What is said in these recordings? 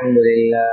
الحمد لله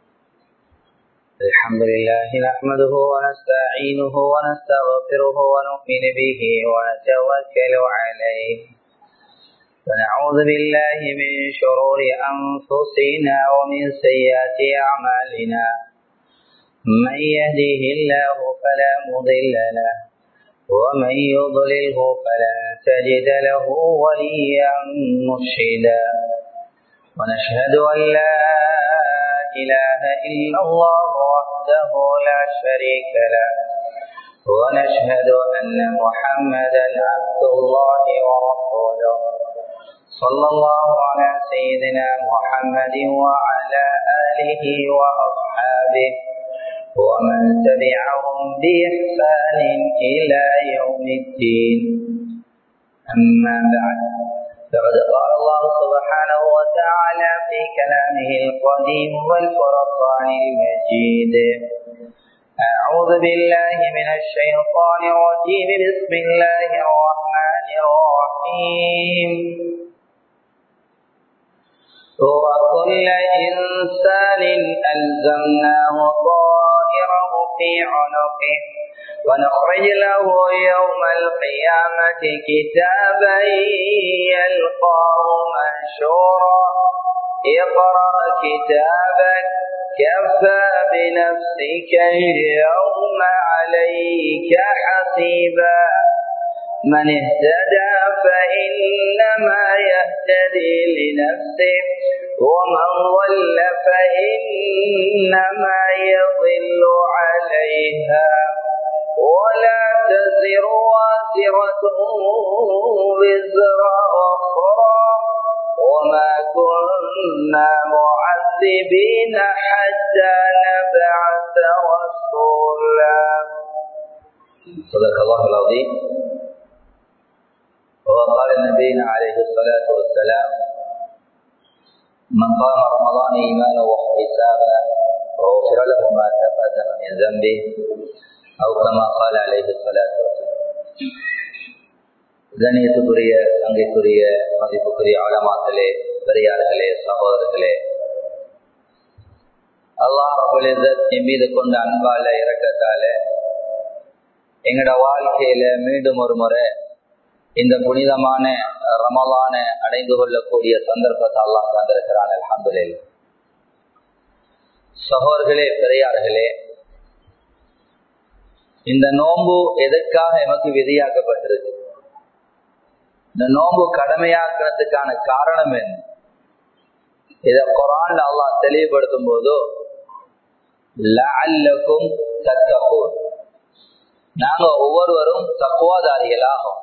الحمد لله نحمده ونستعينه ونستغفره ونؤمن به ونتوكل عليه ونعوذ بالله من شرور أنفسنا ومن سيئات أعمالنا من يهده الله فلا مضل له ومن يضلله فلا تجد له وليا مرشدا ونشهد أن لا إله إلا الله وحده لا شريك له ونشهد أن محمدا عبد الله ورسوله صلى الله على سيدنا محمد وعلى آله وأصحابه ومن تبعهم بإحسان إلى يوم الدين أما بعد فقد قال الله سبحانه وتعالى في كلامه القديم والفرقان المجيد أعوذ بالله من الشيطان الرجيم بسم الله الرحمن الرحيم وكل إنسان ألزمناه طائره في عنقه ونخرج له يوم القيامة كتابا يلقاه منشورا اقرأ كتابك كفى بنفسك اليوم عليك حسيبا من اهتدى فإنما يهتدي لنفسه ومن ضل فإنما يضل عليها ولا تزر وازرة وزر أخرى وما كنا معذبين حتى نبعث رسولا صدق الله العظيم وقال نبينا عليه الصلاة والسلام من قام رمضان إيمانا واحتسابا وغفر له ما تقدم من ذنبه أو كما قال عليه الصلاة والسلام கணியத்துக்குரிய அங்கைக்குரிய மதிப்புக்குரிய ஆழமாக்களே பெரியார்களே சகோதரர்களே அல்லாஹ் என் மீது கொண்ட அன்பால இறக்கத்தால எங்களோட வாழ்க்கையில மீண்டும் ஒரு முறை இந்த புனிதமான ரமலான அடைந்து கொள்ளக்கூடிய சந்தர்ப்பத்தை அல்லாஹ் தந்திருக்கிறான் அலமதுல சகோதர்களே பெரியார்களே இந்த நோன்பு எதற்காக எமக்கு விதியாக்கப்பட்டிருக்கு இந்த நோன்பு கடமையாக்குறதுக்கான காரணம் என்ன இத குரான் அல்லாஹ் தெளிவுபடுத்தும் போது லஅல்லக்கும் தத்தகூன் நாங்க ஒவ்வொருவரும் தக்குவாதாரிகளாகும்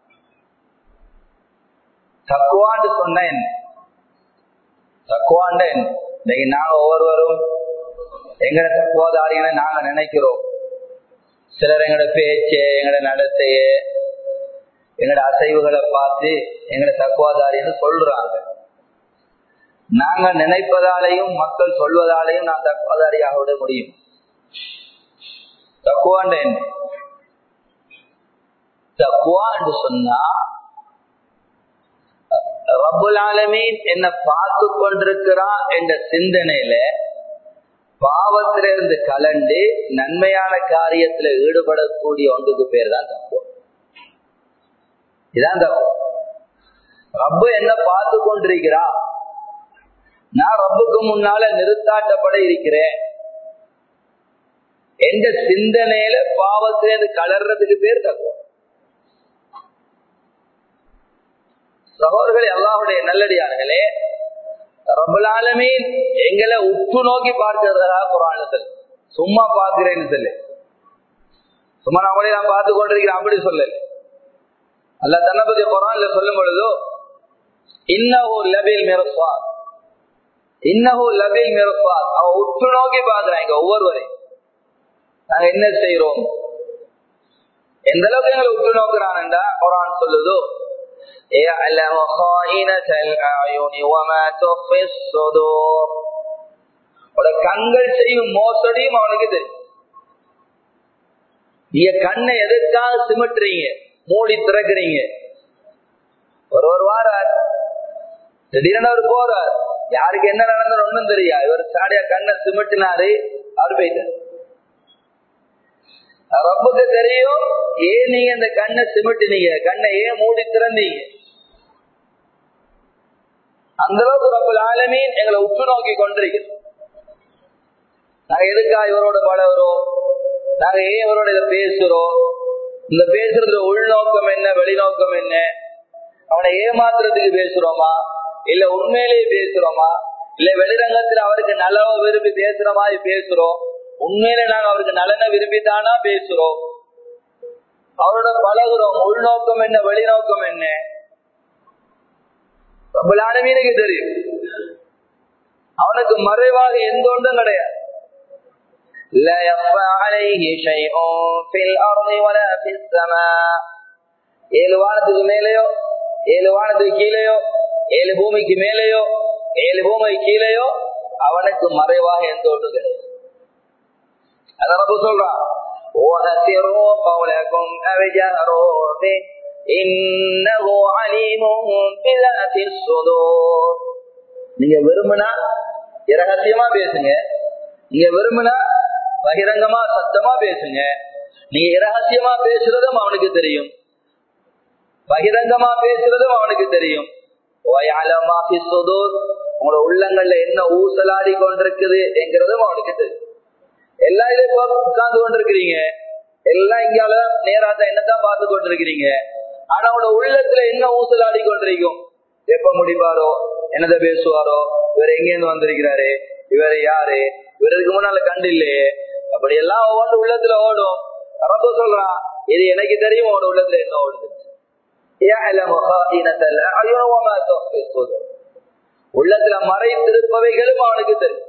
தக்குவான்னு சொன்ன என்ன தக்குவாண்ட என்ன இன்னைக்கு நாங்க ஒவ்வொருவரும் எங்கட தக்குவாதாரிகளை நாங்க நினைக்கிறோம் சிலர் எங்களோட பேச்சு எங்களோட நடத்தைய எங்களோட அசைவுகளை பார்த்து எங்களை தக்குவாதாரின்னு சொல்றாங்க நாங்க நினைப்பதாலையும் மக்கள் சொல்வதாலையும் நான் தக்குவாதாரியாக விட முடியும் தக்குவாண்ட என்ன தக்குவா என்று சொன்னா ரபுலாலமீன் என்ன பார்த்து கொண்டிருக்கிறான் என்ற சிந்தனையில பாவத்திலிருந்து கலண்டு நன்மையான காரியத்துல ஈடுபடக்கூடிய ஒன்றுக்கு பேர் தான் தக்குவா இதான் தக்குவா ரப்பு என்ன பார்த்து கொண்டிருக்கிறா நான் ரப்புக்கு முன்னால நிறுத்தாட்டப்பட இருக்கிறேன் எந்த சிந்தனையில பாவத்திலிருந்து கலர்றதுக்கு பேர் தக்குவா சகோதரர்களே அல்லாஹுடைய நல்லடியார்களே ரபுலாலமீன் எங்களை உற்று நோக்கி பார்க்கிறதா குரானத்தில் சும்மா பார்க்கிறேன்னு சொல்லு சும்மா நான் கூட நான் பார்த்து கொண்டிருக்கிறேன் அப்படி சொல்லல அல்ல தன்னபதி குரான்ல சொல்லும் பொழுதோ இன்னஹோ லபில் மிரஸ்வாத் இன்னஹோ லபில் மிரஸ்வாத் அவன் உற்று நோக்கி பார்க்கிறாங்க ஒவ்வொருவரையும் நாங்க என்ன செய்யறோம் எந்த அளவுக்கு எங்களை உற்று நோக்குறான்டா குரான் சொல்லுதோ يعلم خائنة الأعين وما تخفي الصدور கண்கள் செய்யும் மோசடியும் அவனுக்கு தெரியும் நீங்க கண்ணை எதற்காக சிமிட்டுறீங்க மூடி திறக்கிறீங்க ஒரு ஒரு வாரம் திடீர்னு அவர் போறார் யாருக்கு என்ன நடந்தது ஒண்ணும் தெரியா இவர் சாடியா கண்ணை சிமிட்டினாரு அவர் போயிட்டார் ரப்புக்கு தெரியும் ஏன் நீங்க இந்த கண்ணை சிமிட்டினீங்க கண்ணை ஏன் மூடி திறந்தீங்க அந்த அளவுக்கு ரப்பல் ஆலமீன் எங்களை உற்று நோக்கி கொண்டிருக்கிறோம் நாங்க எதுக்கா இவரோட பழகிறோம் நாங்க ஏன் இவரோட இதை பேசுறோம் இந்த பேசுறதுல உள்நோக்கம் என்ன வெளிநோக்கம் என்ன அவனை ஏமாத்துறதுக்கு பேசுறோமா இல்ல உண்மையிலேயே பேசுறோமா இல்ல வெளிரங்கத்துல அவருக்கு நலவ விரும்பி பேசுற மாதிரி பேசுறோம் உண்மையில நாங்க அவருக்கு நலனை விரும்பித்தானா பேசுறோம் அவரோட பழகுறோம் உள்நோக்கம் என்ன வெளிநோக்கம் என்ன ரப்பலானவீனுக்கு தெரியும் அவனுக்கு மறைவாக எந்த ஒன்றும் கிடையாது لا يخفى عليه شيء في الأرض ولا في السماء ஏழு வானத்துக்கு மேலேயோ ஏழு வானத்துக்கு கீழேயோ ஏழு பூமிக்கு மேலேயோ ஏழு பூமிக்கு கீழேயோ அவனுக்கு மறைவாக எந்த ஒன்றும் கிடையாது அதான் நம்ம சொல்றான் وَأَسِرُوا قَوْلَكُمْ أَوْ جَهْرُوا بِهِ إِنَّهُ عَلِيمٌ بِذَاتِ الصُّدُورِ நீங்க விரும்பினா இரகசியமா பேசுங்க நீங்க விரும்பினா பகிரங்கமா சத்தமா பேசுங்க நீங்க இரகசியமா பேசுறதும் அவனுக்கு தெரியும் பகிரங்கமா பேசுறதும் அவனுக்கு தெரியும் உங்களோட உள்ளங்கள்ல என்ன ஊசலாடி கொண்டிருக்குது என்கிறதும் அவனுக்கு தெரியும் எல்லாம் இதை உட்கார்ந்து கொண்டிருக்கிறீங்க எல்லாம் இங்கால நேராத்தான் என்னத்தான் பார்த்து கொண்டிருக்கிறீங்க ஆனா அவனோட உள்ளத்துல என்ன ஊசலாடி கொண்டிருக்கும் எப்ப முடிப்பாரோ என்னத பேசுவாரோ இவர் எங்கேருந்து வந்திருக்கிறாரு இவர் யாரு இவருக்கு முன்னால கண்டு இல்லையே அப்படி எல்லாம் ஒவ்வொன்று உள்ளத்துல ஓடும் ரொம்ப சொல்றான் இது எனக்கு தெரியும் உன்னோட உள்ளத்துல என்ன ஓடுது உள்ளத்துல மறைத்திருப்பவைகளும் அவனுக்கு தெரியும்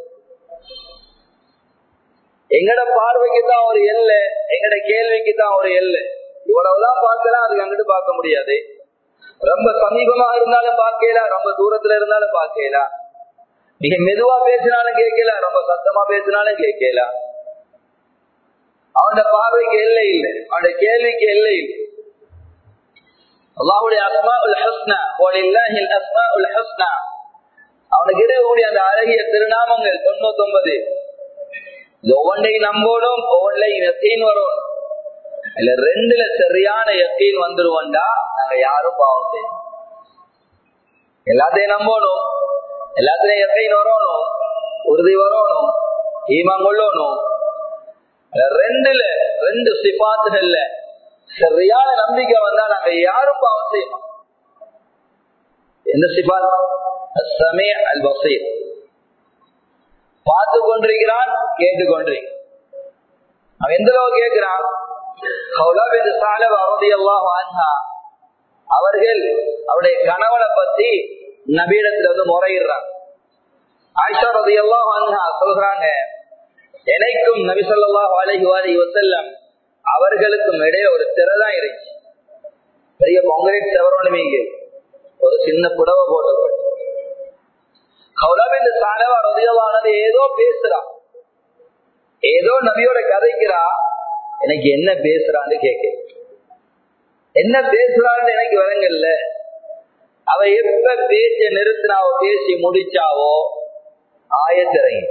எங்கட பார்வைக்கு தான் ஒரு எல்லை எங்கட கேள்விக்கு தான் ஒரு எல்லை இவ்வளவுதான் பார்க்கலாம் அதுக்கு அங்கிட்டு பார்க்க முடியாது ரொம்ப சமீபமா இருந்தாலும் பார்க்கலாம் ரொம்ப தூரத்துல இருந்தாலும் பார்க்கலாம் நீங்க மெதுவா பேசினாலும் கேட்கல ரொம்ப சத்தமா பேசினாலும் கேட்கல அவனோட பார்வைக்கு எல்லை இல்லை அவனோட கேள்விக்கு எல்லை இல்லை அல்லாஹுடைய அஸ்மா உல் ஹஸ்னா வலில்லாஹில் அஸ்மா உல் ஹஸ்னா அவனுக்கு இருக்கக்கூடிய அந்த அழகிய திருநாமங்கள் தொண்ணூத்தி ஒன்பது ஒவ்வொன்றையும் நம்போடும் ஒவ்வொன்றையும் எத்தீன் வரும் இல்ல ரெண்டுல சரியான எத்தீன் வந்துருவோண்டா நாங்க யாரும் பாவம் செய்யணும் எல்லாத்தையும் நம்பணும் எல்லாத்துலயும் எத்தீன் வரணும் உறுதி வரணும் ஈமான் கொள்ளணும் ரெண்டுல ரெண்டு சிபாத்துகள்ல சரியான நம்பிக்கை வந்தா நாங்க யாரும் பாவம் செய்யணும் எந்த சிபாத் சமே அல் பசீர் பார்த்து கொண்டிருக்கிறான் கேட்டு கொண்டிருக்கிறான் அவன் எந்த அளவு கேட்கிறான் அவர்கள் அவருடைய கணவனை பத்தி நபீடத்துல வந்து முறையிடுறாங்க ஆயிஷா ரதி எல்லாம் சொல்றாங்க எனக்கும் நபி சொல்லாஹ் அலஹி வாலி வசல்லம் அவர்களுக்கும் இடையே ஒரு திரைதான் இருந்துச்சு பெரிய பொங்கலிட் செவரோனுமீங்க ஒரு சின்ன புடவை போட்டப்பட்டு கௌரவ இந்த சாலவா ரதியவானது ஏதோ பேசுறான் ஏதோ நபியோட கதைக்கிறா எனக்கு என்ன பேசுறான்னு கேட்க என்ன பேசுறான்னு எனக்கு விளங்கல்ல அவ எப்ப பேச்ச நிறுத்தினாவோ பேசி முடிச்சாவோ ஆயத்திறங்கி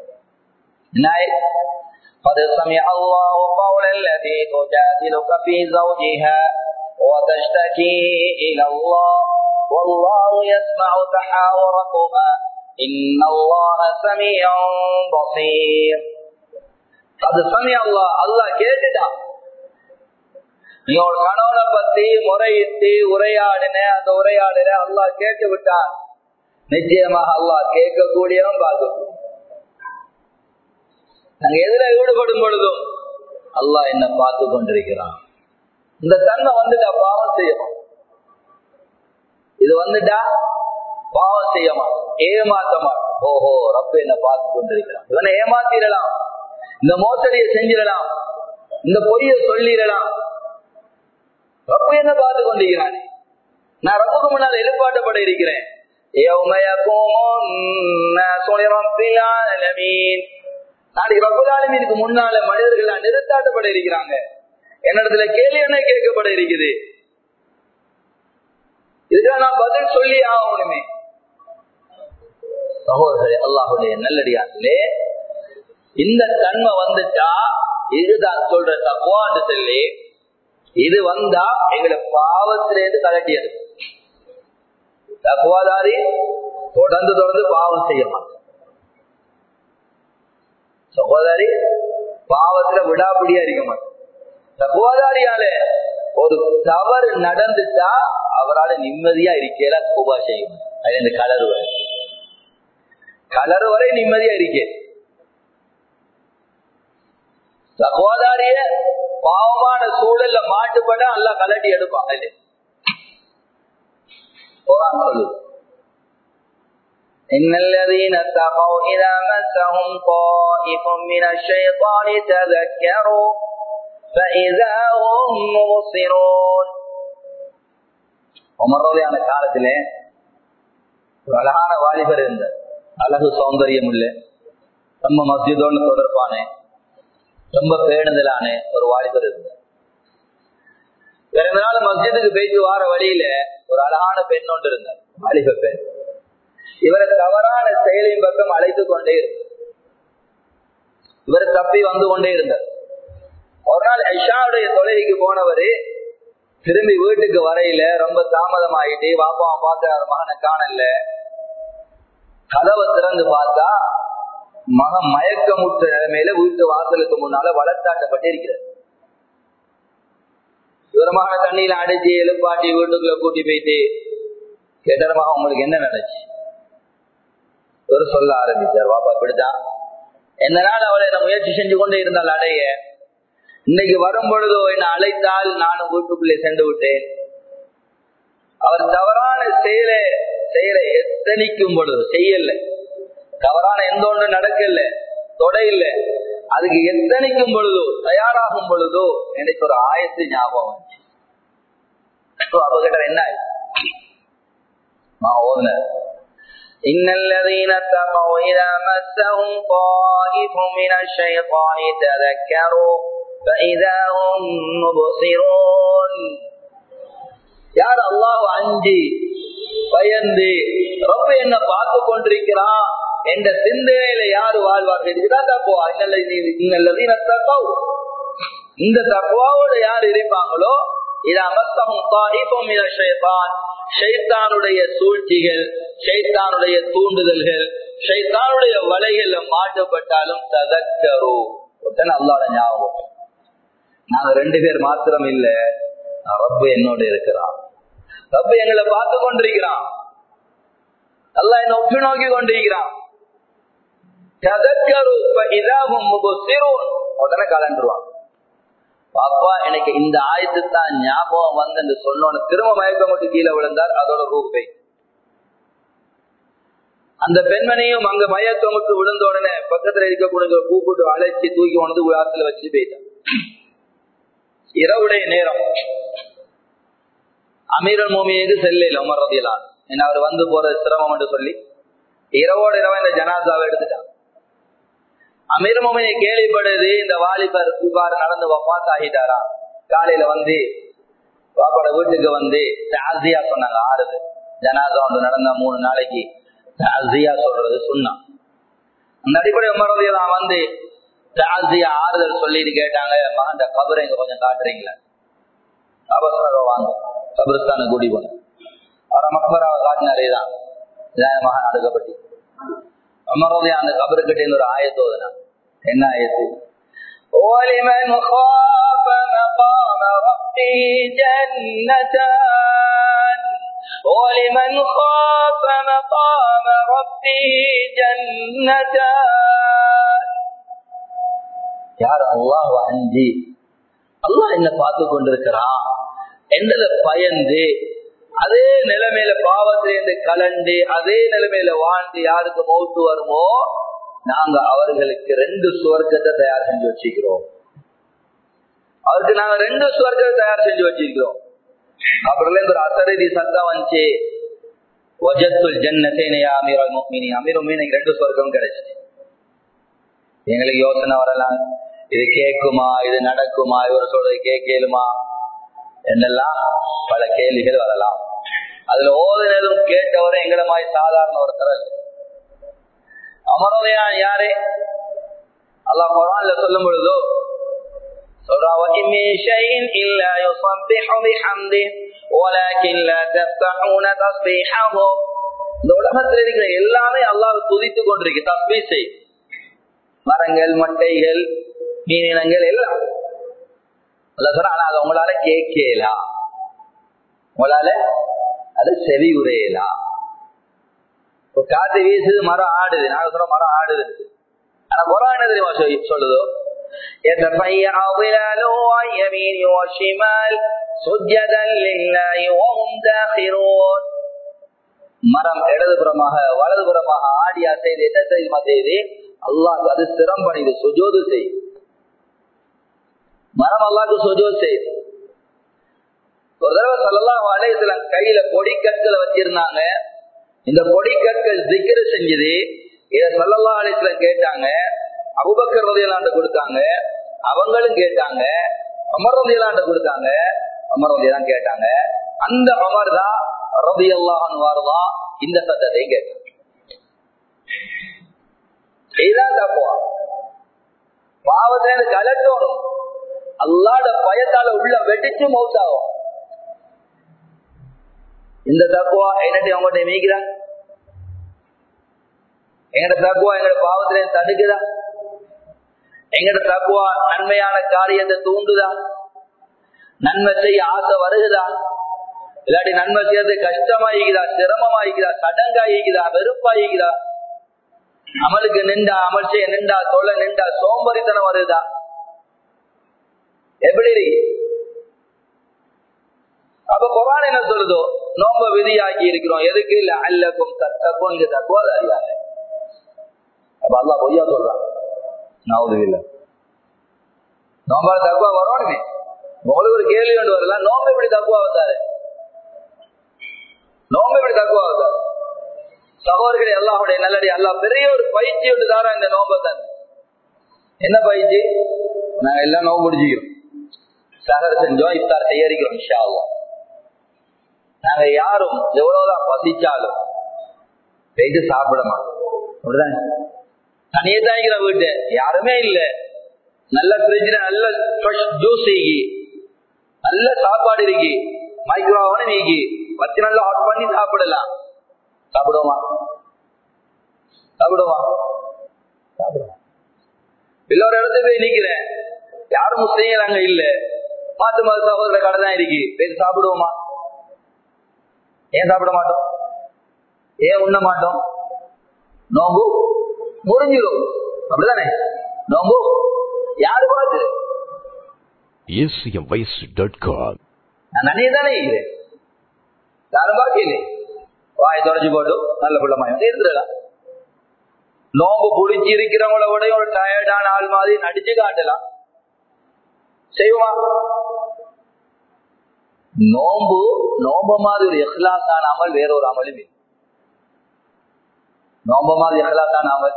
قد سمع الله قول التي تجادلك في زوجها وتشتكي إلى الله والله يسمع تحاوركما إن الله سميع بصير قد سمع الله الله கேட்டுட்டான் நீ ஒரு கணவனை பத்தி முறையிட்டு உரையாடின அந்த உரையாடின அல்லாஹ் கேட்டு விட்டான் நிச்சயமாக அல்லாஹ் கேட்கக்கூடியவன் பார்க்கக்கூடிய நாங்க எதுல ஈடுபடும் பொழுதும் அல்லாஹ் என்ன பார்த்து கொண்டிருக்கிறான் இந்த தன்மை வந்துட்டா பாவம் செய்யணும் இது வந்துட்டா பாவம் செய்ய மாட்டோம் ஏமாத்த மாட்டோம் ஓஹோ ரப்ப என்ன பார்த்து கொண்டிருக்கிறான் இவனை ஏமாத்திடலாம் இந்த மோசடியை செஞ்சிடலாம் இந்த பொய்ய சொல்லிடலாம் ரப்ப என்ன பார்த்து கொண்டிருக்கிறானே நான் ரப்புக்கு முன்னால் எழுப்பாட்டப்பட இருக்கிறேன் நாளைக்கு ரப்பதாலுமீனுக்கு முன்னால மனிதர்கள் நிறுத்தாட்டப்பட இருக்கிறாங்க என்னிடத்துல கேள்வி என்ன கேட்கப்பட இருக்குது இதுக்காக நான் பதில் சொல்லி ஆகணுமே சகோதரர்களே அல்லாஹுடைய நல்லடியார்களே இந்த தன்மை வந்துட்டா இதுதான் சொல்ற தக்குவான்னு சொல்லி இது வந்தா எங்களை பாவத்திலேருந்து கலட்டியது தக்குவாதாரி தொடர்ந்து தொடர்ந்து பாவம் செய்ய மாட்டோம் சகோதரி பாவத்துல விடாபிடியா இருக்க மாட்டோம் தக்குவாதாரியால ஒரு தவறு நடந்துட்டா அவரால் நிம்மதியா இருக்கல கோபா செய்யும் அது இந்த கலர் வரை கலர் வரை நிம்மதியா இருக்கே சகோதாரிய பாவமான சூழல்ல மாட்டுப்பட அல்ல கலட்டி எடுப்பாங்க இல்லையா குரான் சொல்லுது إن الذين اتقوا إذا مسهم طائف من الشيطان تذكروا فإذا هم مبصرون உமரோடையான காலத்திலே ஒரு அழகான வாலிபர் இருந்தார் அழகு சௌந்தரியம் இல்ல ரொம்ப மஸ்ஜிதோடு தொடர்பான ரொம்ப பேணுதலான ஒரு வாலிபர் இருந்தார் பிறந்த நாள் மஸ்ஜிதுக்கு போயிட்டு வார வழியில ஒரு அழகான பெண் ஒன்று இருந்தார் வாலிப பெண் இவரை தவறான செயலின் பக்கம் அழைத்து கொண்டே இருந்தார் இவர் தப்பி வந்து கொண்டே இருந்தார் ஒரு நாள் ஐஷாவுடைய தொலைவிக்கு போனவரு திரும்பி வீட்டுக்கு வரையில ரொம்ப தாமதம் ஆயிட்டு பாப்பாவை பார்க்கிறார் மகனை காணல கதவை திறந்து பார்த்தா மகன் மயக்கமுற்ற நிலைமையில வீட்டு வாசலுக்கு முன்னால வளர்த்தாட்டப்பட்டு இருக்கிறார் தூரமான தண்ணியில அடிச்சு எழுப்பாட்டி வீட்டுக்குள்ள கூட்டி போயிட்டு கேட்டரமாக உங்களுக்கு என்ன நடச்சு ஒரு சொல்ல ஆரம்பிச்சார் பாப்பா இப்படித்தான் என்ன நாள் அவளை நான் முயற்சி செஞ்சு கொண்டே இருந்தால் அடைய இன்னைக்கு வரும் பொழுதோ என்னை அழைத்தால் நானும் வீட்டுக்குள்ளே சென்று விட்டேன் அவர் தவறான செயலை செயலை எத்தனிக்கும் பொழுது செய்யல தவறான எந்த ஒன்று நடக்கல தொடையில்ல அதுக்கு எத்தனைக்கும் பொழுதோ தயாராகும் பொழுதோ எனக்கு ஒரு ஆயத்து ஞாபகம் வந்துச்சு அவகிட்ட என்ன ஆயிடுச்சு நான் ஓதுனேன் إن الذين اتقوا إذا مسهم طائف من الشيطان تذكروا فإذا هم مبصرون யார் அல்லாஹ் அஞ்சி பயந்து ரொம்ப என்ன பார்த்து கொண்டிருக்கிறான் என்ற சிந்தனையில யாரு வாழ்வார்கள் இதுதான் தக்குவா இன்னல்லதீன தக்கவ் இந்த தக்குவாவோட யார் இருப்பாங்களோ இது அமர்த்தமும் தாயிப்பம் ஷைத்தான் ஷைத்தானுடைய சூழ்ச்சிகள் ஷைத்தானுடைய தூண்டுதல்கள் ஷைத்தானுடைய வலைகள்ல மாட்டப்பட்டாலும் ததக்கரு அல்லாட ஞாபகம் நாங்க ரெண்டு பேர் மாத்திரம் இல்ல ரப்பு என்னோட இருக்கிறான் ரப்பு எங்களை பார்த்து கொண்டிருக்கிறான் அல்ல என்ன ஒப்பி நோக்கி கொண்டிருக்கிறான் உடனே கலண்டுருவான் பாப்பா எனக்கு இந்த ஆயத்து தான் ஞாபகம் வந்து என்று சொன்னோன்னு திரும்ப மயக்க மட்டும் கீழே விழுந்தார் அதோட ரூபை அந்த பெண்மணியும் அங்க மயக்கமுட்டு விழுந்த உடனே பக்கத்துல இருக்கக்கூடிய கூப்பிட்டு அழைச்சி தூக்கி உணர்ந்து ஆத்துல வச்சுட்டு போயிட்டான் இரவுடைய நேரம் அமீரல் மோமியது செல்லையில் உமர்றதியலான் என்ன அவர் வந்து போற சிரமம் என்று சொல்லி இரவோட இரவா இந்த ஜனாசாவை எடுத்துட்டான் அமீர் மோமியை கேள்விப்படுது இந்த வாலிபர் இவ்வாறு நடந்து வப்பாத் ஆகிட்டாரா காலையில வந்து பாப்பாட வீட்டுக்கு வந்து தாசியா சொன்னாங்க ஆறுது ஜனாசா ஒன்று நடந்த மூணு நாளைக்கு தாசியா சொல்றது சொன்னான் அந்த அடிப்படை உமரதியெல்லாம் வந்து தாசியா ஆறுதல் சொல்லிட்டு கேட்டாங்க மகன் கபரை இங்க கொஞ்சம் காட்டுறீங்களா அவசரம் வாங்க கபிரஸ்தான கூடி போன அவரை மக்பராவை காட்டினாரே தான் மகன் அடுக்கப்பட்டு அமரோதய அந்த கபருக்கிட்ட ஒரு ஆயத்தோதனா என்ன ஆயத்து ولمن خاف مقام ربه جنتان ولمن خاف مقام ربه جنتان யார் அல்லாஹ் அஞ்சி அல்லாஹ் என்ன பார்த்து கொண்டிருக்கிறான் என்றத பயந்து அதே நிலைமையில பாவத்திலிருந்து கலண்டு அதே நிலைமையில வாழ்ந்து யாருக்கு மௌத்து வருமோ நாங்க அவர்களுக்கு ரெண்டு சுவர்க்கத்தை தயார் செஞ்சு வச்சுக்கிறோம் அவருக்கு நாங்க ரெண்டு சுவர்க்கத்தை தயார் செஞ்சு வச்சிருக்கிறோம் அப்புறம் ஒரு அசரதி சத்தம் வந்துச்சு வஜத்துல் ஜன்னசேனையா அமீர் மீனி அமீர் மீனுக்கு ரெண்டு சுவர்க்கம் கிடைச்சிச்சு எங்களுக்கு யோசனை வரலாம் இது கேட்குமா இது நடக்குமா இவர் சொல்றது கேட்கலுமா என்னெல்லாம் பல கேள்விகள் வரலாம் அதுல ஓதுனதும் கேட்டவரும் எங்களை மாதிரி சாதாரண ஒருத்தர் இல்லை அமரோதையான் யாரு அல்லாஹ் குரான்ல சொல்லும் பொழுதோ சொல்றா وَإِن مِّن شَيْءٍ إِلَّا يُسَبِّحُ بِحَمْدِهِ وَلَكِن لَّا تَفْقَهُونَ تَسْبِيحَهُمْ இந்த உலகத்தில் இருக்கிற எல்லாமே அல்லாஹ் துதித்துக் கொண்டிருக்கு தஸ்பீ செய் மரங்கள் மட்டைகள் மீனினங்கள் எல்லாம் அல்லாஹ் சொல்றா ஆனா அது உங்களால கேட்கலாம் உங்களால அது செவி உரையலாம் இப்போ காத்து வீசுது மரம் ஆடுது நாங்க சொல்றோம் மரம் ஆடுது ஆனா குரான் என்ன தெரியுமா சொல்லி- சொல்லுதோ يتفيأ ظلاله عن يمين والشمال سجدا لله وهم داخرون மரம் இடதுபுறமாக வலதுபுறமாக ஆடி அசைது என்ன செய்யுமா செய்து அல்லாஹ் அது சிரம் பண்ணிது சுஜோது செய் மரம் அல்லாஹ்க்கு சுஜோது செய்யுது ஒரு தடவை சொல்லலாம் வளையத்துல கையில கொடி கற்களை வச்சிருந்தாங்க இந்த கொடி கற்கள் திக்கிர செஞ்சது இத சொல்லலாம் அழைத்துல கேட்டாங்க அபுபக்கர் ரதியலாண்ட கொடுத்தாங்க அவங்களும் கேட்டாங்க அமர் ரதியலாண்ட கொடுத்தாங்க அமர் ரதியெல்லாம் கேட்டாங்க அந்த அமர் தான் ரதியல்லாஹன் தான் இந்த சத்தத்தை கேட்டாங்க இதுதான் தப்புவா பாவத்தை கலட்டணும் அல்லாட பயத்தால உள்ள வெடிச்சு மௌத்தாகும் இந்த தக்குவா என்னட்டு அவங்கள்ட்ட மீக்கிறா எங்கட தக்குவா எங்கட பாவத்திலே தடுக்குதா எங்கட தக்குவா நன்மையான காரியத்தை தூண்டுதா நன்மை செய்ய ஆசை வருகுதா இல்லாட்டி நன்மை செய்யறது கஷ்டமாயிக்குதா சிரமமாயிக்குதா சடங்காயிக்குதா வெறுப்பாயிக்குதா அமலுக்கு நின்றா அமல் செய்ய நின்றா தொலை நின்றா சோம்பரித்தனம் வருதா எப்படி இருக்கு? அப்ப குரான் என்ன சொல்லுதோ நோம்ப விதியாக்கி இருக்கிறோம் எதுக்கு இல்ல அல்லக்கும் தத்தக்கும் இங்க தக்குவாதாரியாங்க அப்ப அல்லா பொய்யா சொல்றான் நாவது இல்ல நோம்பால தக்குவா வரணுமே உங்களுக்கு ஒரு கேள்வி கொண்டு வரலாம் நோம்பு எப்படி தக்குவா வந்தாரு நோம்பு எப்படி தக்குவா வந்தாரு சகோதரர்களே அல்லாஹுடைய நல்லடி அல்லாஹ் பெரிய ஒரு பயிற்சி ஒன்று தாரா இந்த நோம்பை தந்து என்ன பயிற்சி நாங்க எல்லாம் நோம்பு முடிச்சுக்கிறோம் சகர் செஞ்சோம் இஃப்தார் தயாரிக்கிறோம் இன்ஷா அல்லாஹ் நாங்க யாரும் எவ்வளவுதான் பசிச்சாலும் போயிட்டு சாப்பிட மாட்டோம் அப்படிதானே தனியே தான் இருக்கிற வீட்டு யாருமே இல்ல நல்ல ஃப்ரிட்ஜ்ல நல்ல ஃப்ரெஷ் ஜூஸ் இருக்கு நல்ல சாப்பாடு இருக்கு மைக்ரோவன் நீக்கி பத்து நல்லா ஹாட் பண்ணி சாப்பிடலாம் சாப்பிடுவோமா சாப்பிடுவோமா சாப்பிடுவோம் இல்ல ஒரு இடத்துல போய் நிக்கிறேன் யாரும் முஸ்லீம்கள் அங்க இல்ல மாத்து மத சகோதர கடை தான் இருக்கு போய் சாப்பிடுவோமா ஏன் சாப்பிட மாட்டோம் ஏன் உண்ண மாட்டோம் நோம்பு முடிஞ்சிடும் அப்படிதானே நோம்பு யாரு பார்த்து acmvoice.com. நான் நன்றியை தானே இருக்கிறேன் யாரும் பார்க்கல வாய் தொடச்சு போட்டு நல்ல பிள்ளமாயம் இருந்துடலாம் நோம்பு புடிச்சு இருக்கிறவங்கள விட ஒரு டயர்டான ஆள் மாதிரி நடிச்சு காட்டலாம் செய்வோமா நோம்பு நோம்ப மாதிரி ஒரு எஹ்லாசான அமல் வேற ஒரு அமலும் இல்லை நோம்ப மாதிரி எஹ்லாசான அமல்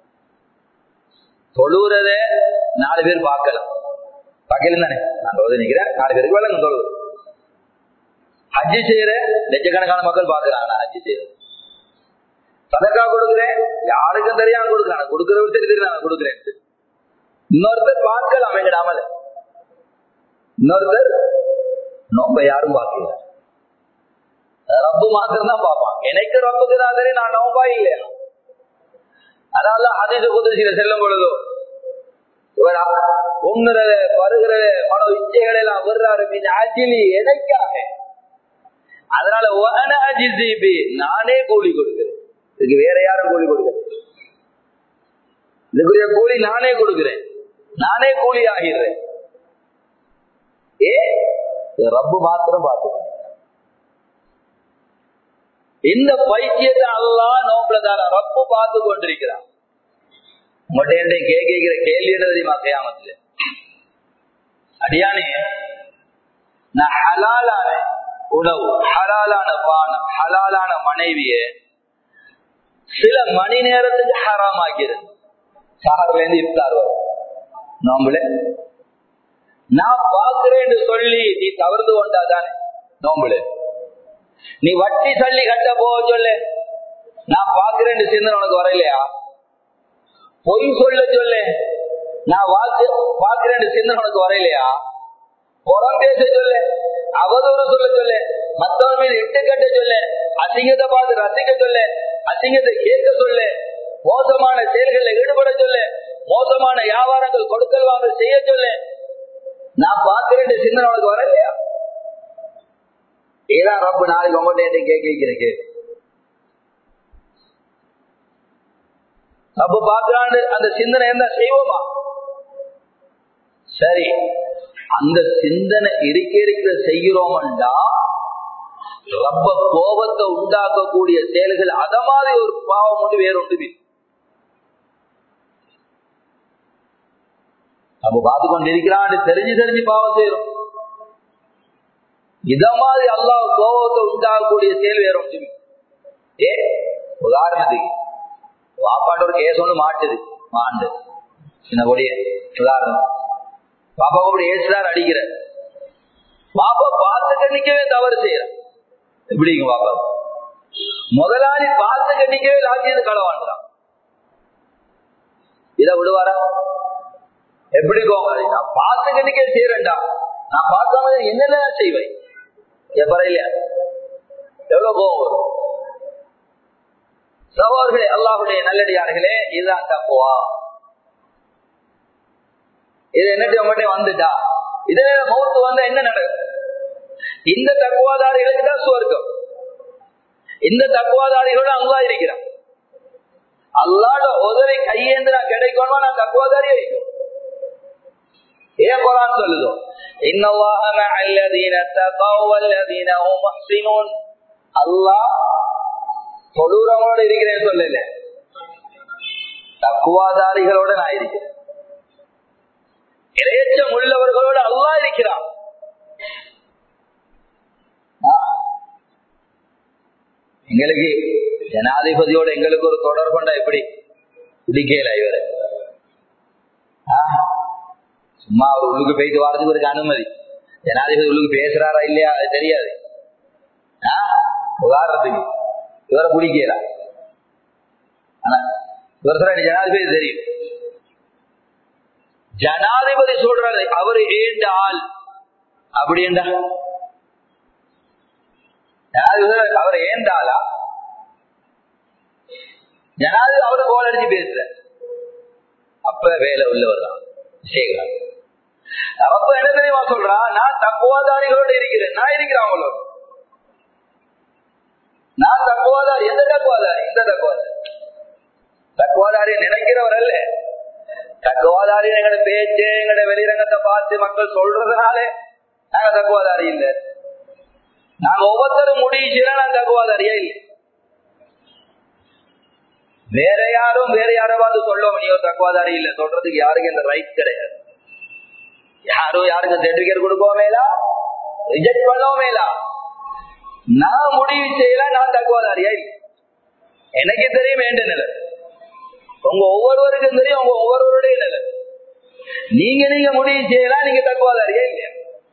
தொழுகிறத நாலு பேர் பார்க்கலாம் பார்க்கல தானே நான் தொழுது நிக்கிறேன் நாலு பேருக்கு வேலை தொழுது ஹஜ்ஜி செய்யற லட்சக்கணக்கான மக்கள் பாக்குறாங்க நான் ஹஜ்ஜி செய்யறேன் சதக்கா கொடுக்குறேன் யாருக்கும் தெரியாம கொடுக்குறாங்க கொடுக்கறவங்க சரி தெரியும் நான் கொடுக்குறேன் இன்னொருத்தர் பார்க்கலாம் எங்கட அமல இன்னொருத்தர் நோம்ப யாரும் பார்க்கல ரப்பு மாத்திரம் தான் பார்ப்பான் எனக்கு ரப்புக்கு தான் தெரியும் நான் நோம்பா இல்லையா அதனால ஹதீச குதிரையில செல்லும் பொழுதோ இவர் உண்ணுறத பருகிறத மன இச்சைகளை எல்லாம் விடுறாரு மீன் அஜிலி எனக்காக அதனால ஒன அஜிசிபி நானே கூலி கொடுக்கிறேன் இதுக்கு வேற யாரும் கூலி கொடுக்கிறேன் இதுக்குரிய கூலி நானே கொடுக்கிறேன் நானே கூலி ஆகிறேன் ஏ இது ரப்பு மாத்திரம் பார்த்துக்கணும் இந்த பைத்தியத்தை அல்லா நோம்புல தான ரப்பு பார்த்து கொண்டிருக்கிறான் உங்கள்கிட்ட கே கேட்கிற கேள்வி என்ன தெரியுமா செய்யாமத்துல அடியானே நான் ஹலாலான உணவு ஹலாலான பானம் ஹலாலான மனைவிய சில மணி நேரத்துக்கு ஹராம் ஆக்கிறது சஹர்ல இருந்து இஃப்தார் வரும் நோம்புல நான் பாக்குறேன்னு சொல்லி நீ தவறுந்து கொண்டா தானே நோம்புல நீ வட்டி சொல்லி கட்ட போக சொல்லு நான் பாக்குறேன்னு சிந்தனை உனக்கு வரலையா பொய் சொல்ல சொல்லு நான் வாக்கு பாக்குறேன் சிந்தனை உனக்கு வரையிலையா புறம் பேச சொல்லு அவதூறு சொல்ல சொல்லு மத்தவன் மீது இட்டு கட்ட சொல்லு அசிங்கத்தை பார்த்து ரசிக்க சொல்லு அசிங்கத்தை கேட்க சொல்லு மோசமான செயல்களில் ஈடுபட சொல்லு மோசமான வியாபாரங்கள் கொடுக்கல் வாங்க செய்ய சொல்லு நான் பார்க்கிறேன் சிந்தனை உனக்கு வரலையா ஏதான் ரப்பு நாளைக்கு உங்கள்கிட்ட கேட்க வைக்கிறேன் கேள்வி அப்ப பாக்குறான்னு அந்த சிந்தனை என்ன செய்வோமா சரி அந்த சிந்தனை இருக்க இருக்க செய்கிறோம்டா ரொம்ப கோபத்தை உண்டாக்கக்கூடிய செயல்கள் அத மாதிரி ஒரு பாவம் ஒன்று வேற ஒன்றுமே நம்ம பார்த்து கொண்டிருக்கிறான் தெரிஞ்சு தெரிஞ்சு பாவம் செய்யறோம் இத மாதிரி அல்லாஹ் கோபத்தை உண்டாகக்கூடிய செயல் வேற ஒன்றுமே ஏ உதாரணத்துக்கு வாப்பாட்ட ஒரு கேஸ் ஒன்று மாட்டுது மாண்டு சின்ன பொடிய உதாரணம் பாப்பா கூட ஏசுதார் அடிக்கிற பாப்பா பார்த்து கண்ணிக்கவே தவறு செய்யறான் எப்படிங்க பாப்பா முதலாளி பார்த்து கண்ணிக்கவே லாட்சியது களவாண்டான் இத விடுவாரா எப்படி கோவாரி நான் பார்த்து கண்ணிக்கே செய்யறேன்டா நான் பார்க்காம என்னென்ன செய்வேன் எப்பற இல்லையா எவ்வளவு கோவம் வரும் சகோதரர்களே அல்லாஹுடைய நல்லடியார்களே இதுதான் தப்புவா இது என்னட்டு மட்டும் வந்துட்டா இதே மௌத்து வந்தா என்ன நடக்கும் இந்த தக்குவாதாரிகளுக்கு தான் சுவர்க்கம் இந்த தக்குவாதாரிகளோட அல்லாஹ் இருக்கிறான் அல்லாட உதவி கையேந்து நான் கிடைக்கணுமா நான் தக்குவாதாரியா இருக்கும் ஏன் குரான் சொல்லுதோ இன்னல்லாஹ மஅல்லதீன தகவ் வல்லதீன ஹும் முஹ்ஸினூன் அல்லாஹ் தொழுறவங்களோட இருக்கிறேன்னு சொல்லல தக்குவாதாரிகளோட நான் இருக்கிறேன் இறையச்சம் உள்ளவர்களோடு அல்லா இருக்கிறான் எங்களுக்கு ஜனாதிபதியோட எங்களுக்கு ஒரு தொடர் கொண்டா எப்படி பிடிக்கல இவரு சும்மா அவர் உள்ளுக்கு போயிட்டு வரதுக்கு ஒரு அனுமதி ஜனாதிபதி உள்ளுக்கு பேசுறாரா இல்லையா அது தெரியாது உதாரணத்துக்கு இவரை பிடிக்கல ஆனா இவர் சொல்ற ஜனாதிபதி தெரியும் ஜனாதிபதி சொல்றாரு அவரு ஏண்ட ஆள் அப்படி என்றா அவர் ஏண்ட ஆளா ஜனாதிபதி அவரு கோல் அடிச்சு பேசுற அப்ப வேலை உள்ளவர் தான் செய்கிறார் அப்ப என்ன தெரியுமா சொல்றான் நான் தக்குவாதாரிகளோட இருக்கிறேன் நான் இருக்கிறேன் அவங்களோட நான் தக்குவாதாரி எந்த தக்குவாதாரி இந்த தக்குவாதாரி தக்குவாதாரி நினைக்கிறவர் அல்ல தக்குவாதாரி எங்கட பேச்சு எங்கட வெளிரங்கத்தை பார்த்து மக்கள் சொல்றதுனாலே நாங்க தக்குவாதாரி இல்ல நாங்க ஒவ்வொருத்தரும் முடிச்சுனா நான் தக்குவாதாரியா இல்லை வேற யாரும் வேற யாராவது சொல்ல நீ ஒரு தக்குவாதாரி இல்ல சொல்றதுக்கு யாருக்கு இந்த ரைட் கிடையாது யாரும் யாருக்கு சர்டிபிகேட் கொடுக்கவும் மேலா ரிஜெக்ட் பண்ணவும் மேலா நான் முடிவு செய்யல நான் தக்குவாதாரியா இல்லை எனக்கு தெரியும் வேண்ட நிலை உங்க ஒவ்வொருவருக்கும் தெரியும் உங்க ஒவ்வொருவருடைய நிலை நீங்க நீங்க முடிவு செய்யலாம் நீங்க தக்குவாதாரியா இல்லையா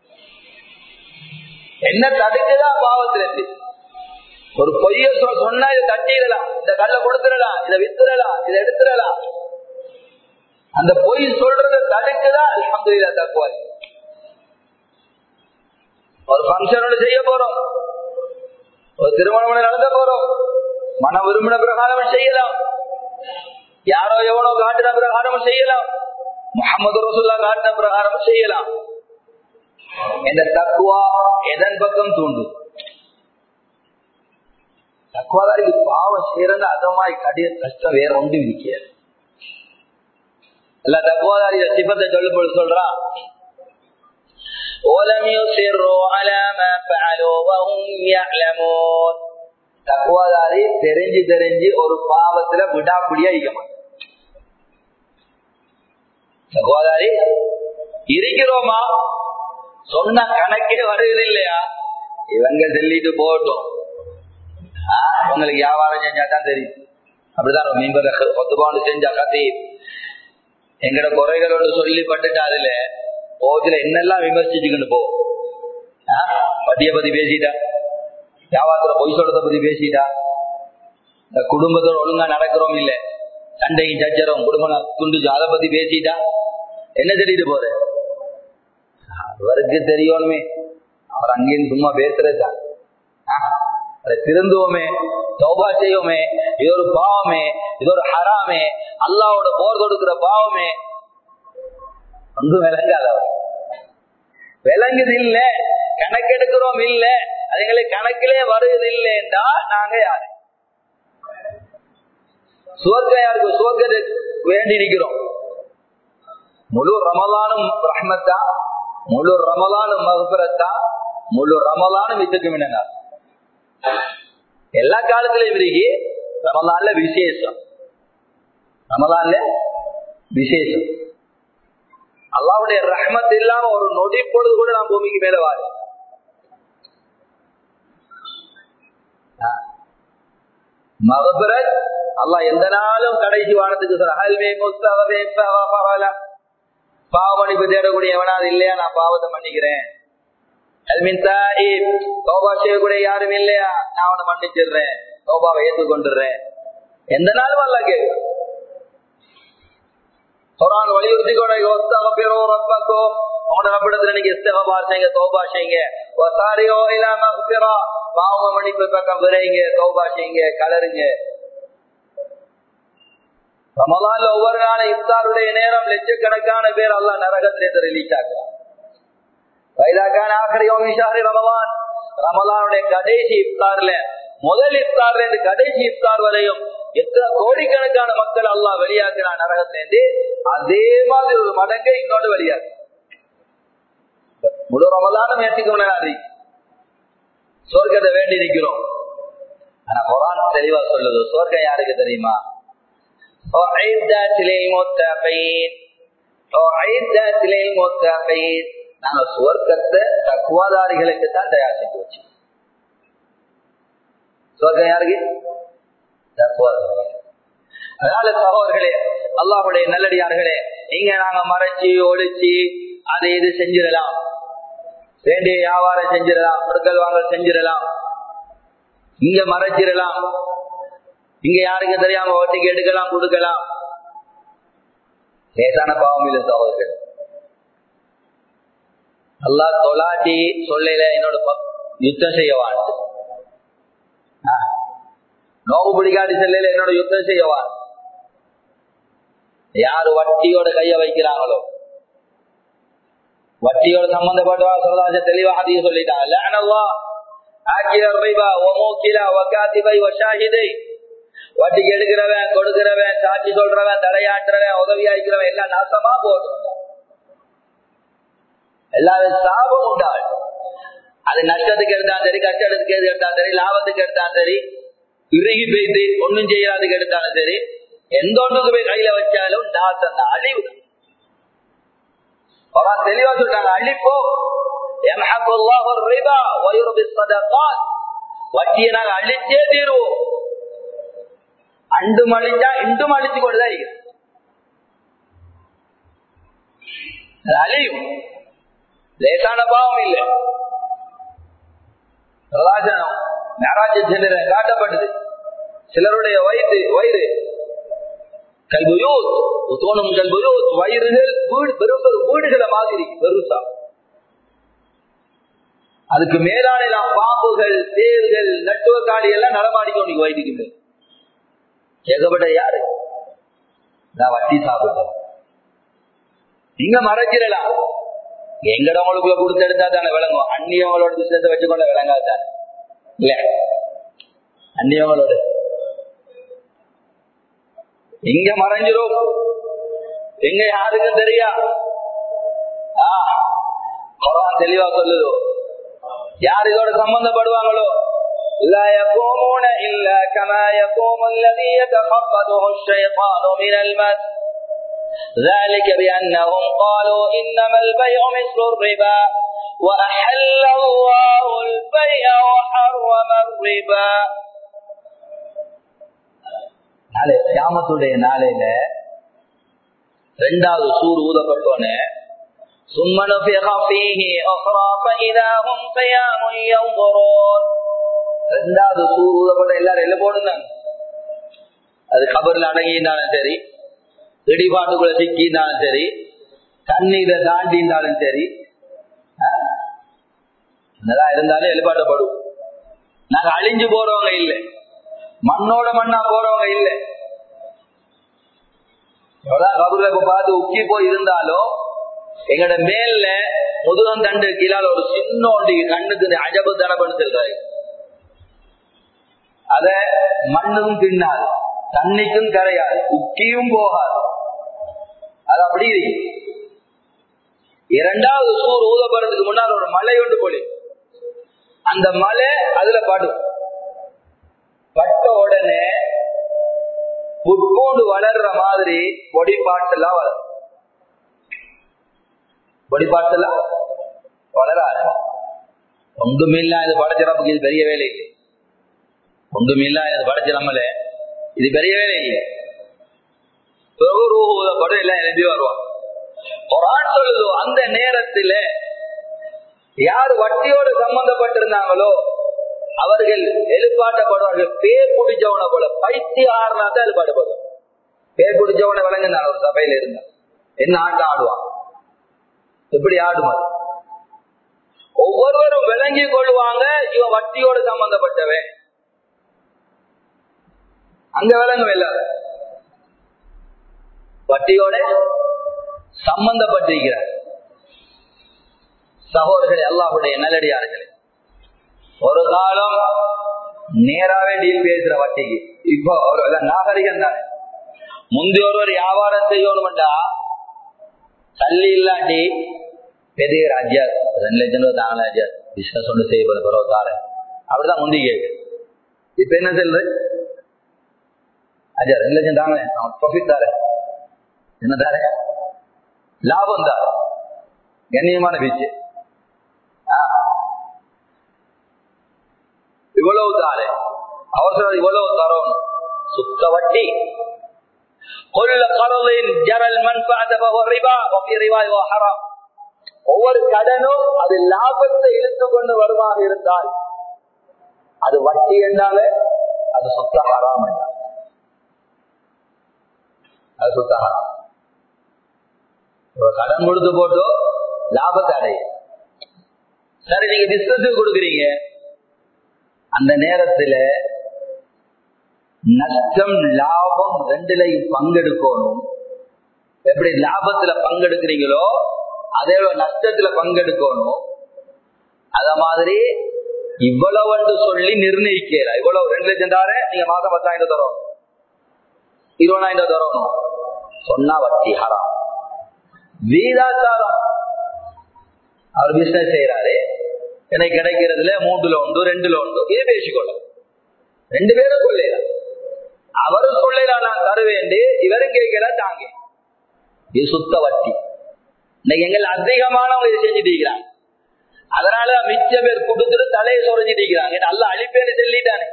என்ன தடுக்குதான் பாவத்திலிருந்து ஒரு பொய்ய சொன்னா இதை தட்டிடலாம் இந்த கல்ல கொடுத்துடலாம் இதை வித்துடலாம் இதை எடுத்துடலாம் அந்த பொய் சொல்றத தடுக்குதான் அலமதுல்லா தக்குவாரி ஒரு பங்கனோட செய்ய போறோம் ஒரு திருமணம் நடத்த போறோம் மன விரும்பின பிரகாரம் செய்யலாம் யாரோ எவனோ காட்டின பிரகாரம் செய்யலாம் முகமது ரசூல்லா காட்டின பிரகாரம் செய்யலாம் இந்த தக்குவா எதன் பக்கம் தூண்டும் தக்குவாதாரிக்கு பாவம் செய்யறது அதமாய் கடிய கஷ்டம் வேற ஒன்றும் இருக்காது இல்ல தக்குவாதாரி சிபத்தை சொல்லும் போது சொல்றான் ولم يصروا على ما فعلوا وهم يعلمون தக்குவாதாரி தெரிஞ்சு தெரிஞ்சு ஒரு பாவத்துல விடாப்பிடியா இருக்க மாட்டான் தக்குவாதாரி இருக்கிறோமா சொன்ன கணக்கே வருது இல்லையா இவங்க சொல்லிட்டு போகட்டும் உங்களுக்கு வியாபாரம் செஞ்சாதான் தெரியும் அப்படிதான் மீன்பத ஒத்துபாண்டு செஞ்சா கத்தி எங்கட குறைகளோட சொல்லி பட்டுட்டா அதுல போகத்துல என்னெல்லாம் விமர்சிச்சுக்கிட்டு போ பட்டிய பத்தி பேசிட்டா வியாபாரத்துல பொய் சொல்றத பத்தி பேசிட்டா இந்த குடும்பத்தோட ஒழுங்கா நடக்கிறோம் இல்ல சண்டையும் சச்சரம் குடும்பம் துண்டுச்சு அதை பத்தி பேசிட்டா என்ன தெரியுது போற அவருக்கு தெரியணுமே அவர் அங்கேயும் சும்மா பேசுறதுதான் அதை திருந்துவோமே தௌபா செய்வோமே இது ஒரு பாவமே இது ஒரு ஹராமே அல்லாவோட போர் கொடுக்கிற பாவமே ஒன்றும் விளங்காத அவர் விளங்குது இல்ல கணக்கெடுக்கிறோம் இல்ல அது எங்களுக்கு கணக்கிலே வருது இல்லைன்றா நாங்க யாரு சுவர்க்க யாருக்கு சுவர்க்கத்தை வேண்டி நிக்கிறோம் முழு ரமலானும் ரஹ்மத்தா முழு ரமலானும் மகபுரத்தா முழு ரமலானும் இதுக்கு மின்னா எல்லா காலத்திலையும் விருகி ரமலான்ல விசேஷம் ரமலான்ல விசேஷம் அல்லாவுடைய ரஹ்மத் இல்லாம ஒரு நொடி பொழுது கூட நான் பூமிக்கு மேல வாழ மகபுரத் அல்லாஹ் எந்த நாளும் கடைசி வானத்துக்கு சொல்ல பாவமணிப்பு தேடக்கூடிய எவனாவது இல்லையா நான் பாவத்தை மன்னிக்கிறேன் தோபா செய்யக்கூடிய யாரும் இல்லையா நான் அவனை மன்னிச்சிடுறேன் தோபாவை ஏற்றுக்கொண்டுறேன் எந்த நாளும் அல்ல கேட்க குரான் வலியுறுத்தி கூட பேரோ ரப்பக்கோ உங்களோட ரப்பிடத்துல நீங்க இஸ்தகபா செய்யுங்க தோபா செய்யுங்க ஒசாரியோ இல்லாம பாவ மன்னிப்பு பக்கம் விரைங்க தோபா செய்யுங்க கலருங்க ரமலான்ல ஒவ்வொரு நாளும் இஃப்தாருடைய நேரம் லட்சக்கணக்கான பேர் அல்ல நரகத்திலிருந்து ரிலீஸ் ஆகிறார் வைதாக்கான ஆசிரியோமி ஷாரி ரமலான் ரமலானுடைய கடைசி இஃப்தார்ல முதல் இஃப்தார்ல இருந்து கடைசி இஃப்தார் வரையும் எத்தனை கோடிக்கணக்கான மக்கள் அல்லாஹ் வெளியாக்குறான் நரகத்திலிருந்து அதே மாதிரி ஒரு மடங்கை இன்னொன்று வெளியாக்கு முழு ரமலானும் ஏற்றிக்கொண்டாடி சொர்க்கத்தை வேண்டி நிற்கிறோம் ஆனா குரான் தெளிவா சொல்லுது சொர்க்கம் யாருக்கு தெரியுமா நாங்க சுவர்க்கத்தை தக்குவாதாரிகளுக்கு தான் தயார் செஞ்சு வச்சு சொர்க்கம் யாருக்கு அதனால சகோதர்களே அல்லாஹுடைய நல்லடியார்களே நீங்க நாங்க மறைச்சு ஒழிச்சு அதை இது செஞ்சிடலாம் வேண்டிய வியாபாரம் செஞ்சிடலாம் பொருட்கள் வாங்கல் செஞ்சிடலாம் இங்க மறைச்சிடலாம் இங்க யாருக்கு தெரியாம வட்டிக்கு எடுக்கலாம் கொடுக்கலாம் லேசான பாவம் இல்லை சகோதரர்கள் அல்லா தொலாட்டி சொல்லல என்னோட யுத்தம் செய்யவான் நோவு பிடிக்காட்டி செல்லல என்னோட யுத்தம் செய்யவான் யாரு வட்டியோட கைய வைக்கிறாங்களோ வட்டியோட சம்பந்தப்பட்டவா சொல்லலாச்ச தெளிவாக அதிகம் சொல்லிட்டாங்க ஆக்கிரர் ரிபா ஒமோக்கிலா வக்காத்திபை வஷாஹிதை வட்டிக்கு எடுக்கிறவன் கொடுக்கிறவன் சாட்சி சொல்றவன் தலையாட்டுறவன் உதவி அளிக்கிறவன் எல்லாம் நாசமா போகணும் எல்லாரும் சாபம் உண்டாள் அது நஷ்டத்துக்கு எடுத்தாலும் சரி கஷ்டத்துக்கு எடுத்தாலும் சரி லாபத்துக்கு எடுத்தாலும் சரி இறுகி போய்த்து ஒண்ணும் செய்யாததுக்கு எடுத்தாலும் சரி எந்த ஒன்றுக்கு போய் கையில வச்சாலும் நாசம் தான் அழிவு தெளிவா சொல்றாங்க அழிப்போ வட்டியை நாங்க அழிச்சே தீருவோம் அண்டும் அழிஞ்சா இண்டும் அழிச்சு கொண்டுதான் இருக்கிறது அழியும் லேசான பாவம் இல்லை பிரதாசனம் மேராஜ சென்ற காட்டப்பட்டது சிலருடைய வயிற்று வயிறு கல்புயோத் தோணும் கல்புயோத் வயிறுகள் வீடு பெரும் பெரும் வீடுகளை மாதிரி பெருசா அதுக்கு மேலான நாம் பாம்புகள் தேர்கள் நட்டுவக்காடி எல்லாம் நடமாடிக்கொண்டு வயிற்றுக்கு ஏகப்பட்ட யாரு நான் வட்டி சாப்பிடுறேன் நீங்க மறைச்சிடலாம் எங்கடவங்களுக்குள்ள கொடுத்து எடுத்தா தானே விளங்கும் அந்நியவங்களோட பிசினஸ் வச்சுக்கொண்ட விளங்காது தானே இல்ல அந்நியவங்களோட இங்க மறைஞ்சிரும் எங்க யாருக்கும் தெரியா ஆஹ் தெளிவா சொல்லுதோ யார் இதோட சம்பந்தப்படுவாங்களோ لا يقومون إلا كما يقوم الذي يتخبطه الشيطان من المس ذلك بأنهم قالوا إنما البيع مثل الربا وأحل الله البيع وحرم الربا நாளை கியாமத்துடைய நாளையில ரெண்டாவது சூர் ஊதப்பட்டோன்னு ثم نفخ فيه أخرى فإذا هم قيام ينظرون ரெண்டாவது சூர் ஊதப்பட்ட எல்லாரும் எல்லாம் போடுங்க அது கபர்ல அடங்கியிருந்தாலும் சரி இடிபாட்டுக்குள்ள சிக்கியிருந்தாலும் சரி தண்ணீரை தாண்டி இருந்தாலும் சரி என்னதான் இருந்தாலும் எழுப்பாட்டப்படும் நாங்க அழிஞ்சு போறவங்க இல்லை மண்ணோட மண்ணா போறவங்க இல்லை எவ்வளவு கபூர்ல இப்ப பார்த்து உக்கி போய் இருந்தாலும் எங்கட மேல்ல முதுகம் தண்டு கீழால ஒரு சின்ன ஒண்டி கண்ணுக்கு அஜபு தனபன்னு சொல்றாரு அத மண்ணும் தின்னாது தண்ணிக்கும் கரையாது உக்கியும் போகாது அது அப்படி இரண்டாவது சூர் ஊதப்படுறதுக்கு முன்னால் ஒரு மலை ஒன்று பொழி அந்த மலை அதுல படும் பட்ட உடனே புட்போண்டு வளர்ற மாதிரி பொடி பாட்டெல்லாம் வளரும் பொடி பாட்டெல்லாம் வளராது ஒன்றுமில்லா இது படைச்ச நமக்கு இது பெரிய வேலை இல்லை ஒன்றுமில்லா இது படைச்ச நம்மளே இது பெரிய வேலை இல்லை படம் எல்லாம் எழுதி வருவான் குரான் சொல்லுது அந்த நேரத்துல யார் வட்டியோடு சம்பந்தப்பட்டிருந்தாங்களோ அவர்கள் எழுப்பாட்டப்படுவார்கள் பேர் பிடிச்சவனை போல பைத்தியாரனா தான் எழுப்பாட்டப்படுவான் பேர் பிடிச்சவனை விளங்குனான் ஒரு சபையில இருந்தான் என்ன ஆட்டம் ஆடுவான் எப்படி ஆடும் அது ஒவ்வொருவரும் விளங்கி கொள்வாங்க இவன் வட்டியோடு சம்பந்தப்பட்டவன் அங்க விளங்கும் எல்லாரும் வட்டியோட சம்பந்தப்பட்டிருக்கிறார் சகோதரர்கள் அல்லாஹுடைய நல்லடியார்களே ஒரு காலம் நேராவே டீல் பேசுற வட்டிக்கு இப்போ ஒரு நாகரிகம் தானே முந்தி ஒருவர் வியாபாரம் செய்யணும்டா தள்ளி இல்லாட்டி பெரிய ராஜ்யார் ரெண்டு லட்சம் ரூபாய் தாங்க ராஜ்யார் பிசினஸ் ஒன்று செய்யப்பட பிறகு தாரேன் அப்படிதான் முந்தி கேட்கு இப்ப என்ன சொல்றது அஜா ரெண்டு லட்சம் தாங்க ப்ராஃபிட் தாரேன் என்ன தாரேன் லாபம் தான் கண்ணியமான பீச்சு இவ்வளவு தாரே அவசரம் இவ்வளவு தரோம் சுத்த வட்டி கொல்ல கடலின் ஜரல் ரிபா ரிவாய் ஹராம் ஒவ்வொரு கடனும் அது லாபத்தை இழுத்து கொண்டு வருமாக இருந்தால் அது வட்டி என்றால அது சுத்த ஹராம் என்றால் அது சுத்த ஹராம் கடன் கொடுத்து போட்டு லாபத்தை அடைய சரி நீங்க பிசினஸ் கொடுக்குறீங்க அந்த நேரத்துல நஷ்டம் லாபம் ரெண்டுலையும் பங்கெடுக்கணும் எப்படி லாபத்துல பங்கெடுக்கிறீங்களோ அதே நஷ்டத்துல பங்கெடுக்கணும் அத மாதிரி இவ்வளவு சொல்லி நிர்ணயிக்கிற இவ்வளவு ரெண்டு லட்சம் தார நீங்க மாசம் பத்தாயிரம் தரணும் இருபதாயிரம் தரணும் சொன்னா வட்டி ஹராம் வீதாச்சாரம் அவர் பிசினஸ் செய்யறாரு எனக்கு கிடைக்கிறதுல மூன்றுல உண்டு ரெண்டுல உண்டு இது பேசிக்கொள்ள ரெண்டு பேரும் கொள்ளையா அவரும் கொள்ளையா நான் தருவேண்டு இவரும் கேட்கிறா தாங்க இது சுத்த வட்டி இன்னைக்கு எங்கள் அதிகமானவங்க இது செஞ்சுட்டு இருக்கிறாங்க அதனால மிச்ச பேர் கொடுத்துட்டு தலையை சொரைஞ்சிட்டு இருக்கிறாங்க நல்லா அழிப்பேன்னு சொல்லிட்டானே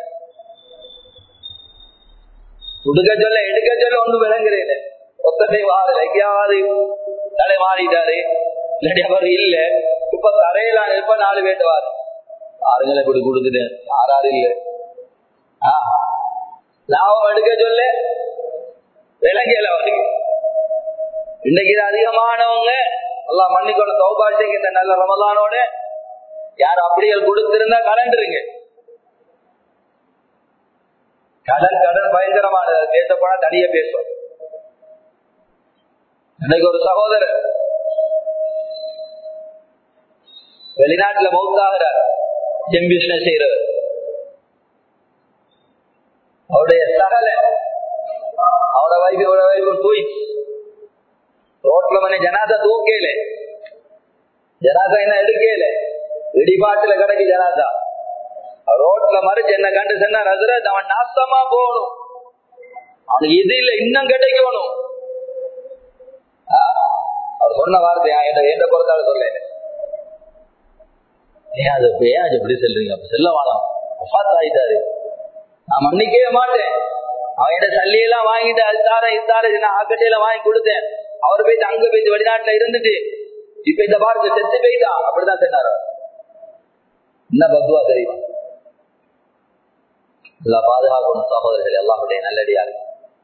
கொடுக்க சொல்ல எடுக்க சொல்ல ஒன்றும் விளங்குறேன் ஒத்தனை வாரல எங்கேயாவது தலை மாறிட்டாரு இல்லாட்டி அவர் இல்ல இப்ப தரையெல்லாம் இப்ப நாலு பேட்டு வாரு ஆறுங்களை இப்படி கொடுக்குது ஆறாறு இல்ல லாபம் எடுக்க சொல்ல விலங்கியல அவருக்கு இன்னைக்கு இது அதிகமானவங்க எல்லாம் மன்னிக்கொள்ள சௌபாஷிங்க இந்த நல்ல ரமதானோட யார் அப்படியே கொடுத்திருந்தா கலண்டுருங்க கடன் கடன் பயங்கரமானது பேசப்போனா தனிய பேசும் இன்னைக்கு ஒரு சகோதரர் வெளிநாட்டுல மௌத்தாகிறார் ஜெம் பிசினஸ் செய்யறவர் அவருடைய சகல அவரோட வைஃப் அவரோட வைஃப் போயிடுச்சு ரோட்ல மணி ஜனாதா தூக்கல ஜனாதா என்ன எடுக்கல இடிபாட்டுல கிடைக்கு ஜனாதா ரோட்ல மறிச்சு என்ன கண்டு சொன்னா ரசரத் அவன் நாசமா போகணும் அவனுக்கு இது இல்ல இன்னும் கிடைக்கணும் அவர் சொன்ன வார்த்தை எந்த பொறுத்தாலும் சொல்ல ஏன் அது ஏன் அது எப்படி சொல்றீங்க அப்ப செல்ல வாழம் ஆயிட்டாரு நான் மன்னிக்கவே மாட்டேன் அவன் சல்லியெல்லாம் வாங்கிட்டு அது தார இது தார நான் ஆக்கட்டையில வாங்கி கொடுத்தேன் அவர் போயிட்டு அங்க போயிட்டு வெளிநாட்டுல இருந்துட்டு இப்ப இந்த பாருங்க செத்து போயிட்டான் அப்படிதான் சொன்னார் என்ன பத்துவா தெரியுமா எல்லா பாதுகாக்கணும் சகோதரர்கள் எல்லாருடைய நல்லடியாக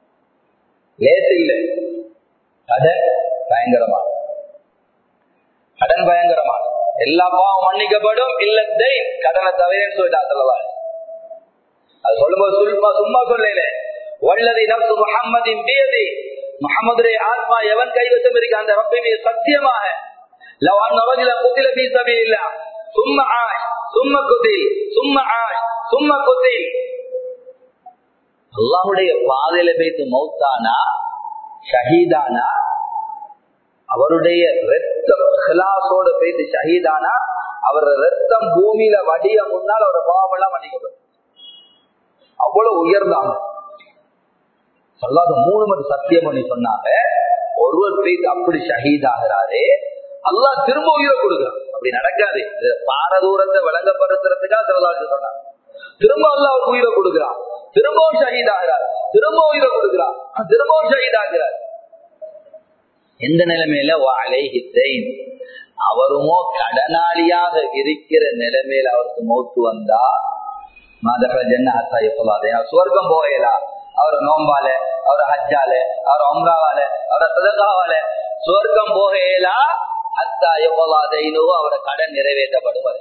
லேசு இல்லை கடன் பயங்கரமான கடன் பயங்கரமான எல்லா பாவம் மன்னிக்கப்படும் இல்லத்தை கடனை தவிரன்னு சொல்லிட்டா சொல்லவா அது சொல்லும்போது சும்மா சும்மா சொல்லல வல்லதி நப்சு முகம்மதின் பேதி முகமதுடைய ஆத்மா எவன் கைவசம் இருக்கு அந்த ரப்பை மீது சத்தியமாக லவ் அன் ரஜுல குத்தில ஃபீ சபீலில்லாஹ் சும்ம ஆஷ் சும்ம குத்தில் சும்ம ஆஷ் சும்ம குத்தில் அல்லாஹ்வுடைய பாதையில போய்த்து மௌத்தானா ஷஹீதானா அவருடைய ரத்தம் கிளாஸோட போயிட்டு ஷஹீதானா அவர் ரத்தம் பூமியில வடிய முன்னால் அவரோட பாவம் எல்லாம் மன்னிக்கப்படும் அவ்வளவு உயர்ந்தாங்க சொல்லாத மூணு மணி சத்தியம் பண்ணி சொன்னாங்க ஒருவர் போயிட்டு அப்படி ஷஹீதாகிறாரே அல்லாஹ் திரும்ப உயிரை கொடுக்குறான் அப்படி நடக்காது இது பாரதூரத்தை விளங்கப்படுத்துறதுக்காக சொல்லலாம்னு சொன்னாங்க திரும்ப அல்லாஹ் அவர் உயிரை கொடுக்குறான் திரும்பவும் ஷஹீதாகிறார் திரும்ப உயிரை கொடுக்குறான் திரும்பவும் ஷஹீதாகிறார் எந்த நிலைமையில அலைஹித்தைன் அவருமோ கடனாளியாக இருக்கிற நிலைமையில அவருக்கு மௌத்து வந்தா மதகஜன் அத்தாய சொல்லாதே சுவர்க்கம் போகலா அவர் நோம்பால அவர் ஹஜ்ஜால அவர் அம்ராவால அவர் சதகாவால சுவர்க்கம் போகலா அத்தாய பொல்லாதைனோ அவரை கடன் நிறைவேற்றப்படும் வரை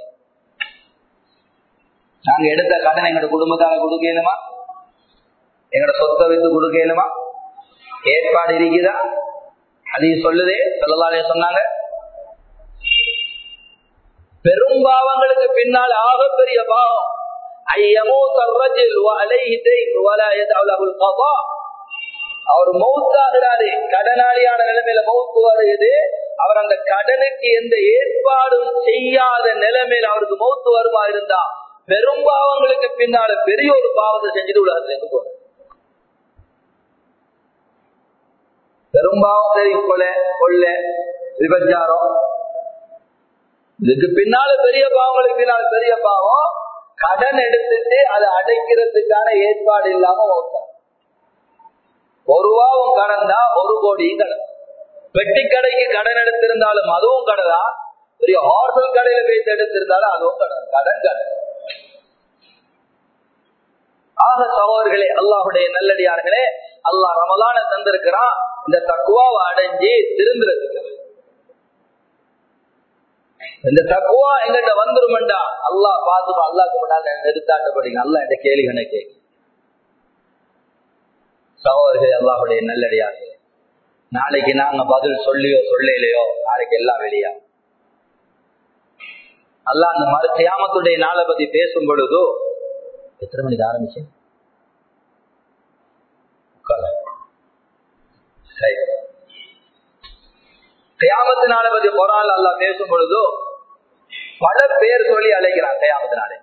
நாங்க எடுத்த கடன் எங்களோட குடும்பத்தால கொடுக்கலுமா எங்களோட சொத்தை வைத்து கொடுக்கலுமா ஏற்பாடு இருக்குதா அது சொல்லுதே சொல்லலாலே சொன்னாங்க பெரும்பாவங்களுக்கு பின்னால் ஆகப்பெரிய பாவம் ஐயமோ தர்ரஜில் அவர் மௌத்தாகிறாரு கடனாளியான நிலைமையில மௌத்து வருகிறது அவர் அந்த கடனுக்கு எந்த ஏற்பாடும் செய்யாத நிலைமையில அவருக்கு மௌத்து வருமா இருந்தா பெரும்பாவங்களுக்கு பின்னால பெரிய ஒரு பாவத்தை செஞ்சுட்டு உலகத்துல இருந்து போற பெரும்பாவம் சரி கொலை கொள்ள விபச்சாரம் இதுக்கு பின்னால பெரிய பாவங்களுக்கு பின்னால பெரிய பாவம் கடன் எடுத்துட்டு அதை அடைக்கிறதுக்கான ஏற்பாடு இல்லாம ஓட்டம் ஒரு ரூபாவும் கடன் தான் ஒரு கோடியும் கடன் பெட்டி கடைக்கு கடன் எடுத்திருந்தாலும் அதுவும் கடன் தான் பெரிய ஹார்சல் கடையில போய் எடுத்திருந்தாலும் அதுவும் கடன் கடன் கடன் ஆக சகோதரர்களே அல்லாஹுடைய நல்லடியார்களே அல்லாஹ் ரமலான தந்திருக்கிறான் இந்த தக்குவாவை அடைஞ்சு திருந்துறதுக்கு இந்த தக்குவா எங்கிட்ட வந்துருமெண்டா அல்லாஹ் பார்த்துமா அல்லாஹ்க்கு முன்னால நிறுத்தாண்டப்படுங்க அல்லா இந்த கேள்வி கேட்க சகோதரர்களே அல்லாஹுடைய நல்லடியார்களே நாளைக்கு நாங்க பதில் சொல்லியோ சொல்லலையோ நாளைக்கு எல்லாம் வெளியா அல்லாஹ் அந்த மறு கியாமத்துடைய நாளை பத்தி பேசும் பொழுதோ எத்தனை மணிக்கு ஆரம்பிச்சு கயாமத்தினால பத்தி குரான் அல்லா பேசும் பொழுதோ பல பேர் சொல்லி அழைக்கிறான் கயாமத்தினாலே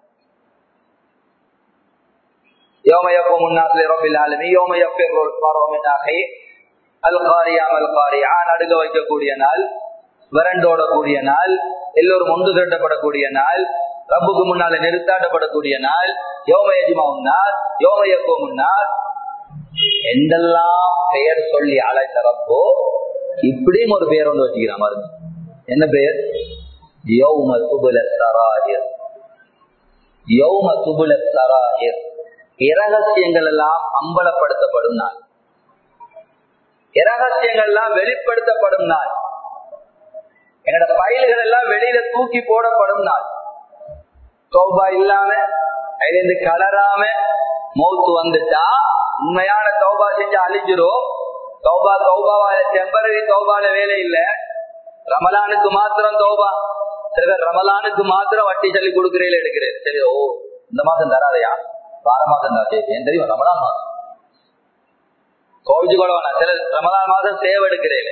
يوم يقوم الناس لرب العالمين يوم يفر المرء من اخيه القارعه ما القارعه நடுக வைக்கக்கூடிய நாள் விரண்டோட கூடிய நாள் எல்லோரும் ஒன்று திரட்டப்படக்கூடிய நாள் ரப்புக்கு முன்னால நிறுத்தாட்டப்படக்கூடிய நாள் யோம எஜிமாவுன்னார் யோம எப்போமுன்னார் எந்தெல்லாம் பெயர் சொல்லி அழைத்த ரப்போ இப்படியும் ஒரு பெயர் ஒன்று வச்சுக்கிறான் மருந்து என்ன பெயர் யௌம துபுல சராயர் யௌம துபுல சராயர் இரகசியங்கள் எல்லாம் அம்பலப்படுத்தப்படும் நாள் இரகசியங்கள் எல்லாம் வெளிப்படுத்தப்படும் நாள் என்னோட பயில்கள் எல்லாம் வெளியில தூக்கி போடப்படும் நாள் தௌபா இல்லாம அதுலேருந்து கலராம மௌத்து வந்துட்டா உண்மையான தௌபா செஞ்சு அழிஞ்சிரும் தௌபா தௌபாவால டெம்பரரி தௌபால வேலை இல்ல ரமலானுக்கு மாத்திரம் தௌபா சில பேர் ரமலானுக்கு மாத்திரம் வட்டி சொல்லி கொடுக்கிறீங்களே எடுக்கிறேன் சரி ஓ இந்த மாசம் தராதையா வார மாசம் தான் சரி ஏன் தெரியும் ரமலான் மாசம் கோவிச்சு கூட வேணாம் சில ரமலான் மாதம் சேவ் எடுக்கிறீங்களே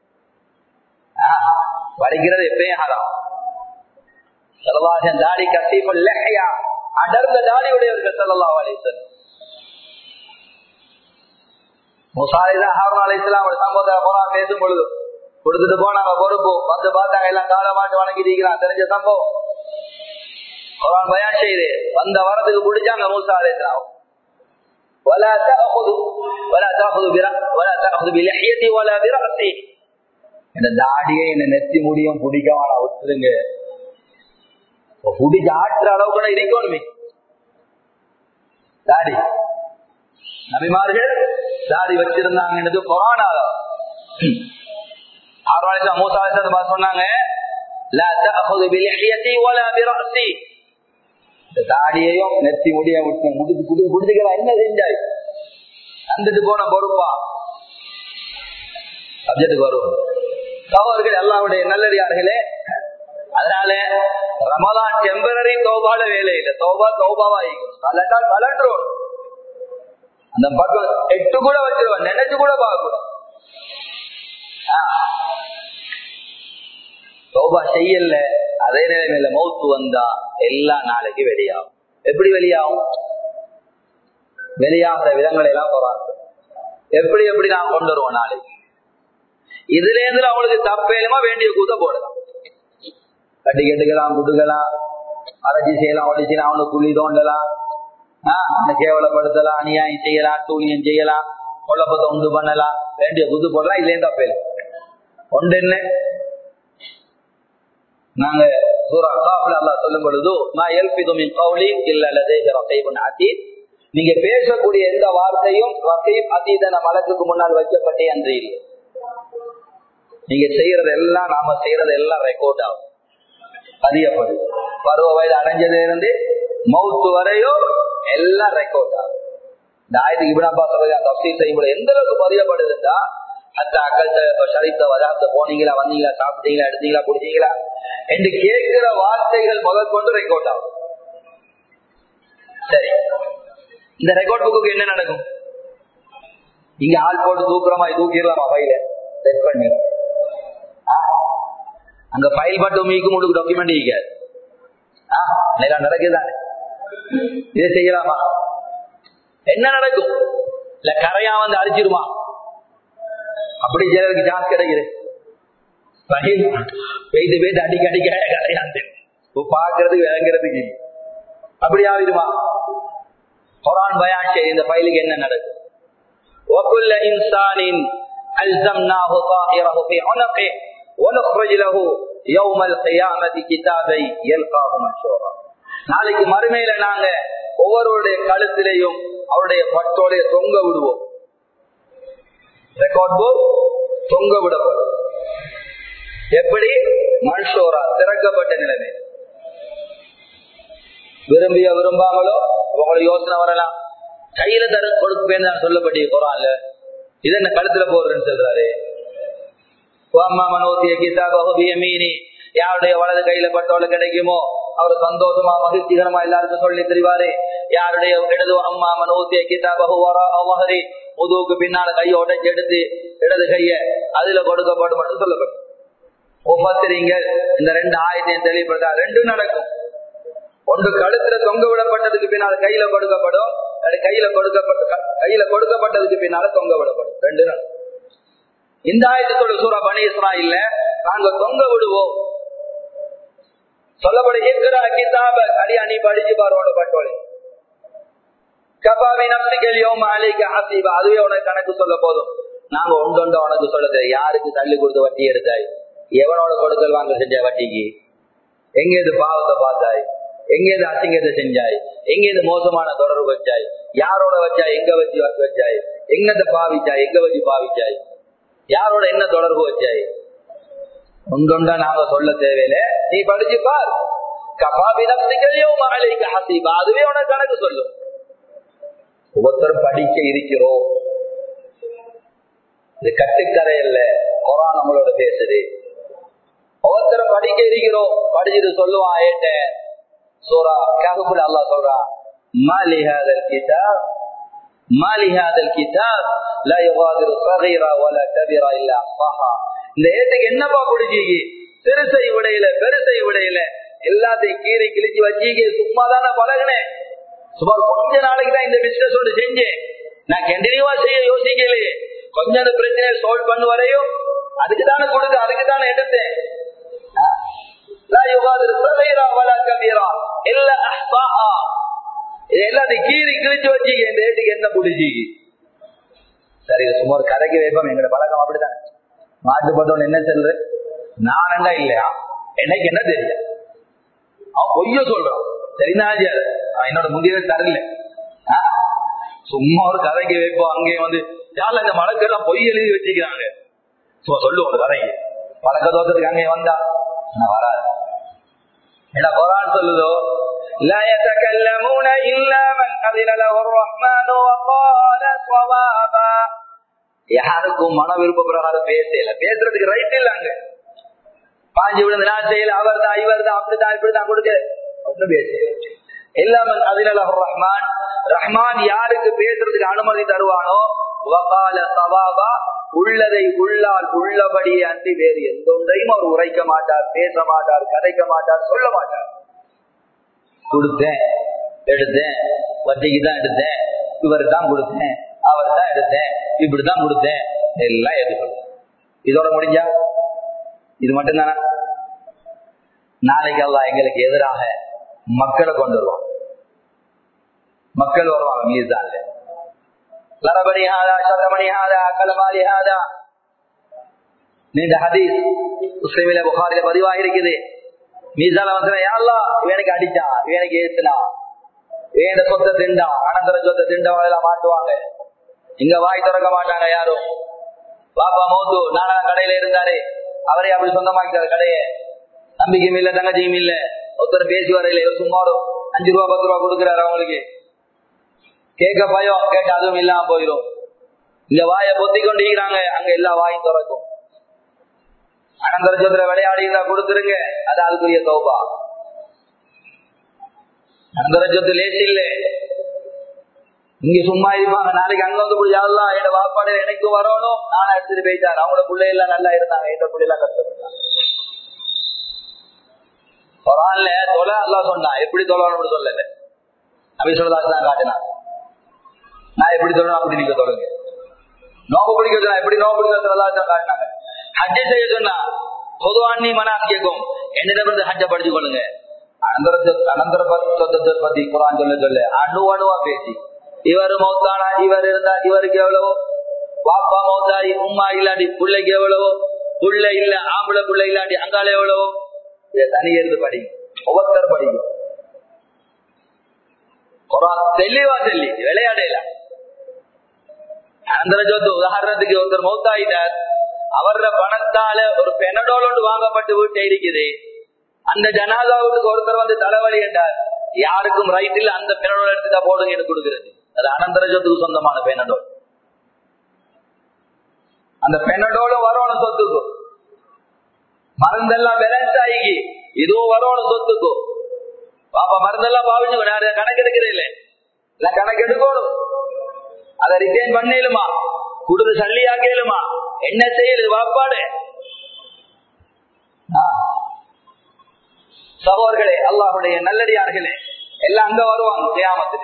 படிக்கிறது எப்பயும் ஹராம் செலவாசன் தாடி கசீமல் லெஹையா அடர்ந்த தாடி உடையவர்கள் செல்லல்லா அலிசன் முசாலிதான் ஹாரூன் அலி இஸ்லாம் ஒரு சம்பவத்தை போறான் பேசும் பொழுது கொடுத்துட்டு போனாங்க பொறுப்பு வந்து பார்த்தாங்க எல்லாம் கால மாட்டு வணங்கிட்டு தெரிஞ்ச சம்பவம் குரான் பயான் செய்து வந்த வரத்துக்கு பிடிச்சாங்க மூசா அலி இஸ்லாம் ولا تأخذ ولا تأخذ ولا تأخذ بلحيتي ولا برأسي இந்த தாடியை என்ன நெத்தி முடியும் பிடிக்க வேணாம் விட்டுருங்க பிடிச்ச ஆட்டுற அளவுக்கு இருக்கணுமே தாடி நபிமார்கள் தாடி வச்சிருந்தாங்கன்றது புராணால ஆர்வாளிசா மூசாலிசா சொன்னாங்க லா தஅஹுது பிலிஹியதி வலா பிரஸி இந்த தாடியையும் நெத்தி முடிய விட்டு முடிச்சு குடி குடிச்சுக்கிறா என்ன செஞ்சாய் தந்துட்டு போன பொறுப்பா சப்ஜெக்டுக்கு வரும் சகோதரர்கள் எல்லாருடைய நல்லடியார்களே அதனால ரமலான் டெம்பரரி தௌபால வேலை இல்லை தௌபா தௌபாவா கலண்டால் கலண்டுரும் அந்த பக்கம் எட்டு கூட வச்சிருவான் நினைச்சு கூட பார்க்கணும் தௌபா செய்யல அதே நிலைமையில மௌத்து வந்தா எல்லா நாளைக்கு வெளியாகும் எப்படி வெளியாகும் வெளியாகிற விதங்களை எல்லாம் போறாங்க எப்படி எப்படி நான் கொண்டு வருவோம் நாளைக்கு இதுல இருந்து அவங்களுக்கு தப்பேலுமா வேண்டிய கூத்த போடலாம் கட்டி கட்டுக்கலாம் குடுக்கலாம் அரைச்சி செய்யலாம் ஒடிச்சுலாம் அவனுக்கு குழி தோண்டலாம் ஆஹ் கேவலப்படுத்தலாம் அநியாயம் செய்யலாம் தூணியம் செய்யலாம் குழப்பத்தை உண்டு பண்ணலாம் வேண்டிய குத்து போடலாம் இதுலேயும் தப்பேல ஒன்று என்ன நாங்க சூரா காஃபில் அல்லாஹ் சொல்லும் பொழுது நான் எல்பிது மின் கௌலி இல்ல லதேஹ ரகீபுன் அதீத் நீங்க பேசக்கூடிய எந்த வார்த்தையும் ரகீப் அதீதன மலக்குக்கு முன்னால் வைக்கப்பட்டே அன்று இல்லை நீங்க செய்யறது எல்லாம் நாம செய்யறது எல்லாம் ரெக்கார்ட் ஆகும் பதியப்படுது பருவ வயது அடைஞ்சதுல இருந்து மவுத்து வரையோ எல்லாம் ரெக்கார்ட் ஆகும் இந்த ஆயிரத்தி இப்படி அப்பா சொல்றது தப்சீல் செய்யும்போது எந்த அளவுக்கு பதியப்படுதுன்னா அந்த அக்கல் சரித்த வதாத்த போனீங்களா வந்தீங்களா சாப்பிட்டீங்களா எடுத்தீங்களா குடிச்சீங்களா என்று கேட்கிற வார்த்தைகள் முதல் கொண்டு ரெக்கார்ட் ஆகும் சரி இந்த ரெக்கார்ட் புக்கு என்ன நடக்கும் இங்க ஆள் போட்டு தூக்குறமா தூக்கிடலாமா ஃபைல செட் பண்ணி அங்க ஃபைல் மட்டும் மீக்கும் உங்களுக்கு டாக்குமெண்ட் இருக்காது நடக்குதானே இதை செய்யலாமா என்ன நடக்கும் இல்ல கரையா வந்து அடிச்சிருமா அப்படி சிலருக்கு சான்ஸ் கிடைக்குது பெய்து பெய்து அடிக்க அடிக்க கரையாந்து பாக்குறதுக்கு விளங்குறதுக்கு அப்படி ஆகிடுமா குரான் பயான் செய்ய இந்த ஃபைலுக்கு என்ன நடக்கும் وكل إنسان ألزمناه طائره في عنقه ونخرج له يوم القيامة كتابا يلقاه منشورا நாளைக்கு மறுமையில நாங்க ஒவ்வொருடைய கழுத்திலையும் அவருடைய பட்டோடைய தொங்க விடுவோம் ரெக்கார்ட் புக் தொங்க விடப்படும் எப்படி மனுஷோரா திறக்கப்பட்ட நிலைமை விரும்பிய விரும்பாமலோ உங்களுக்கு யோசனை வரலாம் கையில தர கொடுப்பேன்னு நான் சொல்லப்பட்டிய குரான்ல இது என்ன கழுத்துல போடுறேன்னு சொல்றாரு மனோத்திய கிதாபகுதிய மீனி யாருடைய வலது கையில பட்டோல கிடைக்குமோ அவர் சந்தோஷமா மகிழ்ச்சிகரமா எல்லாருக்கும் சொல்லி தெரிவாரு யாருடைய இடது அம்மா மனோத்திய கிதாபகு அவஹரி முதுவுக்கு பின்னால கையை உடைச்சு எடுத்து இடது கைய அதுல கொடுக்கப்படும் மட்டும் சொல்லப்படும் ஒவ்வொருத்தரீங்கள் இந்த ரெண்டு ஆயத்தையும் தெளிவுபடுத்தா ரெண்டும் நடக்கும் ஒன்று கழுத்துல தொங்க விடப்பட்டதுக்கு பின்னால் கையில கொடுக்கப்படும் அது கையில கொடுக்கப்பட்ட கையில கொடுக்கப்பட்டதுக்கு பின்னால தொங்க விடப்படும் ரெண்டு நாள் இந்த ஆயத்தோட சூறா பனி இஸ்ராயில்ல நாங்க தொங்க விடுவோம் சொல்லப்படும் இருக்கிற கிதாப அடியா நீ படிச்சு பாருவோட பட்டோலே கபாவி நப்சிகளையும் மாலிக ஹசீபா அதுவே உனக்கு கணக்கு சொல்ல போதும் நாங்க ஒன்றொண்ட உனக்கு சொல்லுது யாருக்கு தள்ளி கொடுத்து வட்டி எடுத்தாய் எவனோட கொடுக்கல் வாங்க செஞ்ச வட்டிக்கு எங்கேது பாவத்தை பார்த்தாய் எங்கேது அசிங்கத்தை செஞ்சாய் எங்கேது மோசமான தொடர்பு வச்சாய் யாரோட வச்சா எங்க வச்சு வச்சாய் எங்கத பாவிச்சாய் எங்க வச்சு பாவிச்சாய் யாரோட என்ன தொடர்பு வச்சாய் ஒன்றொண்டா நாம சொல்ல தேவையில்ல நீ படிச்சு பார் கபாபி நப்சிகளையும் மாலைக்கு ஹசீபா அதுவே உனக்கு கணக்கு சொல்லும் ஒவ்வொருத்தரும் படிக்க இருக்கிறோம் இது கட்டுக்கரை இல்ல குரான் நம்மளோட பேசுது ஒவ்வொருத்தரும் படிக்க இருக்கிறோம் படிச்சுட்டு சொல்லுவான் ஏட்ட சூரா ககுப்புல அல்லா சொல்றான் மாலி ஹாதல் கிதாப் மாலி ஹாதல் கிதாப் லா யுகாதிரு சகீரா வலா கபீரா இல்லா அஹ்சாஹா இந்த ஏட்டுக்கு என்னப்பா பிடிச்சிக்கு சிறுசை விடையில பெருசை விடையில எல்லாத்தையும் கீறி கிழிச்சு வச்சிக்கு சும்மா தானே பழகினேன் சுமார் கொஞ்ச நாளைக்கு தான் இந்த பிசினஸ் ஒன்று செஞ்சேன் நான் கண்டினியூவா செய்ய யோசிக்கலையே கொஞ்சம் அந்த பிரச்சனையை சால்வ் பண்ண வரையும் அதுக்கு தானே கொடுத்து அதுக்கு தானே எடுத்தேன் எல்லாத்தையும் கீறி கிழிச்சு வச்சு இந்த ஏட்டுக்கு என்ன பிடிச்சி சரி சுமார் கரைக்கு வைப்போம் எங்களோட பழக்கம் அப்படித்தானே மாட்டுப்பட்டவன் என்ன சொல்ற நான் என்ன இல்லையா எனக்கு என்ன தெரியல அவன் பொய்ய சொல்றான் சரினா என்னோட முந்தியவே தரல சும்மா ஒரு கதைக்கு வைப்போம் அங்கேயும் வந்து யாரில் இந்த மலக்கெல்லாம் பொய் எழுதி வச்சுக்கிறாங்க சும்மா சொல்லு ஒரு கதைக்கு பழக்க தோட்டத்துக்கு அங்கே வந்தா நான் வராது என்ன குரான் சொல்லுதோ لا يتكلمون إلا من أذن له الرحمن وقال صوابا யாருக்கும் மன விருப்ப பிரகாரம் பேசல பேசுறதுக்கு ரைட் இல்ல அங்க பாஞ்சு விழுந்து நான் செய்யல அவர் தான் இவர் தான் அப்படிதான் இப்படிதான் கொடுக்க ஒன்னும் பேசல எல்லாமன் அதில் ரஹ்மான் ரஹ்மான் யாருக்கு பேசுறதுக்கு அனுமதி தருவானோ வகால சவாபா உள்ளதை உள்ளால் உள்ளபடியே அன்றி வேறு எந்த ஒன்றையும் அவர் உரைக்க மாட்டார் பேச மாட்டார் கதைக்க மாட்டார் சொல்ல மாட்டார் கொடுத்தேன் எடுத்தேன் வட்டிக்கு தான் எடுத்தேன் இவருக்கு தான் கொடுத்தேன் அவர் தான் எடுத்தேன் இப்படிதான் கொடுத்தேன் எல்லாம் ஏற்றுக்கொள்ளும் இதோட முடிஞ்சா இது மட்டும்தானா நாளைக்கு அல்லா எங்களுக்கு எதிராக மக்களை கொண்டு வருவான் மக்கள் வருவாங்க மீதான்ல லரபணி ஹாதா சதமணி ஹாதா கலமாலி ஹாதா நீண்ட ஹதீஸ் முஸ்லிமில புகாரில பதிவாக இருக்குது மீசால வந்து யாழ்லா இவனுக்கு அடிச்சான் இவனுக்கு ஏத்துனா ஏந்த சொத்தை திண்டான் அனந்தர சொத்தை திண்டவங்க எல்லாம் மாட்டுவாங்க இங்க வாய் திறக்க மாட்டாங்க யாரும் பாப்பா மௌத்து நானா கடையில இருந்தாரு அவரே அப்படி சொந்தமாக்கிட்டாரு கடையை நம்பிக்கையும் இல்ல தங்கச்சியும் இல்ல ஒருத்தர் பேசி வரையில சும்மா ஒரு அஞ்சு ரூபா பத்து ரூபா கொடுக்குறாரு அவங்களுக்கு கேட்க பயம் கேட்ட அதுவும் இல்லாம போயிடும் இங்க வாயை பொத்தி கொண்டிருக்கிறாங்க அங்க எல்லா வாயும் திறக்கும் அனந்தர சந்திர விளையாடி இருந்தா கொடுத்துருங்க அது அதுக்குரிய தௌபா அனந்தர சொத்து லேசி இல்ல இங்க சும்மா இருப்பாங்க நாளைக்கு அங்க வந்து யாரெல்லாம் என் வாப்பாடு எனக்கும் வரணும் நானும் எடுத்துட்டு போயிட்டாரு அவங்களோட பிள்ளை எல்லாம் நல்லா இருந்தாங்க எந்த பிள்ளை எல்லாம் கஷ்டப்பட்டாங்க குரான்ல தொலை அல்லா சொன்னா எப்படி தொழணும்னு சொல்லல அப்படி சொல்லதாச்சு தான் காட்டினாங்க நான் எப்படி சொல்லணும் அப்படி நீங்க சொல்லுங்க நோம்பு பிடிக்க சொன்னா எப்படி நோம்பு பிடிக்க சொல்லலாம் காட்டினாங்க ஹஜ்ஜை செய்ய சொன்னா பொதுவானி மனாஸ் கேட்கும் என்னிடம் இருந்து ஹஜ்ஜை படிச்சு கொள்ளுங்க அனந்தர அனந்தர சொத்தத்தை பத்தி குரான் சொல்ல சொல்ல அணு அணுவா பேசி இவர் மௌத்தானா இவர் இருந்தா இவருக்கு எவ்வளவோ பாப்பா மௌத்தாரி உம்மா இல்லாட்டி பிள்ளைக்கு எவ்வளவோ புள்ள இல்ல ஆம்பளை புள்ள இல்லாட்டி அங்கால எவ்வளவோ இதை தனி இருந்து படிக்கும் ஒவ்வொருத்தர் படிக்கும் குரான் தெளிவா சொல்லி விளையாடையில அனந்தர சொத்து உதாரணத்துக்கு ஒருத்தர் மௌத்தாயிட்டார் அவர பணத்தால ஒரு பெனடோல் ஒன்று வாங்கப்பட்டு வீட்டை இருக்குது அந்த ஜனாதாவுக்கு ஒருத்தர் வந்து தலைவலி என்றார் யாருக்கும் ரைட் இல்ல அந்த பெனடோல் எடுத்துட்டா போடுங்க எனக்கு கொடுக்கிறது அது அனந்தர சொத்துக்கு சொந்தமான பெனடோல் அந்த பெனடோலும் வரணும் சொத்துக்கும் மருந்தெல்லாம் பேலன்ஸ் ஆகி இதுவும் வரணும் சொத்துக்கும் பாப்பா மருந்தெல்லாம் பாவிச்சு நான் கணக்கு எடுக்கிறேன் இல்ல கணக்கு எடுக்கணும் அதை ரிட்டர்ன் பண்ணிடுமா கொடுத்து சல்லியாக்கலுமா என்ன செய்யுது வாப்பாடு சகோதர்களே அல்லாஹுடைய நல்லடியார்களே எல்லாம் அங்க வருவாங்க கியாமத்துல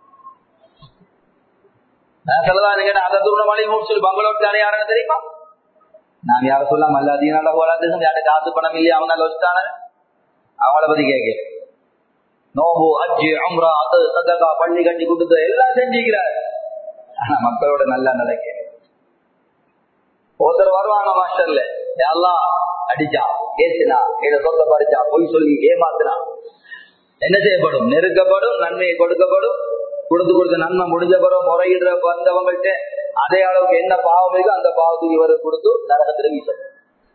நான் சொல்லதான் அதை தூரணமலை முடிச்சு பங்களோட்டான யாருன்னு தெரியுமா நான் யார சொல்லாம அல்ல அதீனால போராது யார்ட்ட காசு பணம் இல்லையா அவங்க நல்ல வச்சுட்டான அவங்கள பத்தி கேட்க நோபு அஜி அம்ரா அது சதகா பள்ளி கட்டி கொடுத்து எல்லாம் செஞ்சுக்கிறார் ஆனா மக்களோட நல்லா நடக்க ஒருத்தர் வருவாங்க மாஸ்டர்ல எல்லாம் அடிச்சா ஏசினா இதை சொந்த பறிச்சா பொய் சொல்லி ஏமாத்தினா என்ன செய்யப்படும் நெருக்கப்படும் நன்மையை கொடுக்கப்படும் கொடுத்து கொடுத்து நன்மை முடிஞ்ச பிறகு முறையிடுற வந்தவங்கள்ட்ட அதே அளவுக்கு என்ன பாவம் இருக்கோ அந்த பாவத்துக்கு இவருக்கு கொடுத்து நரகத்துல வீசணும்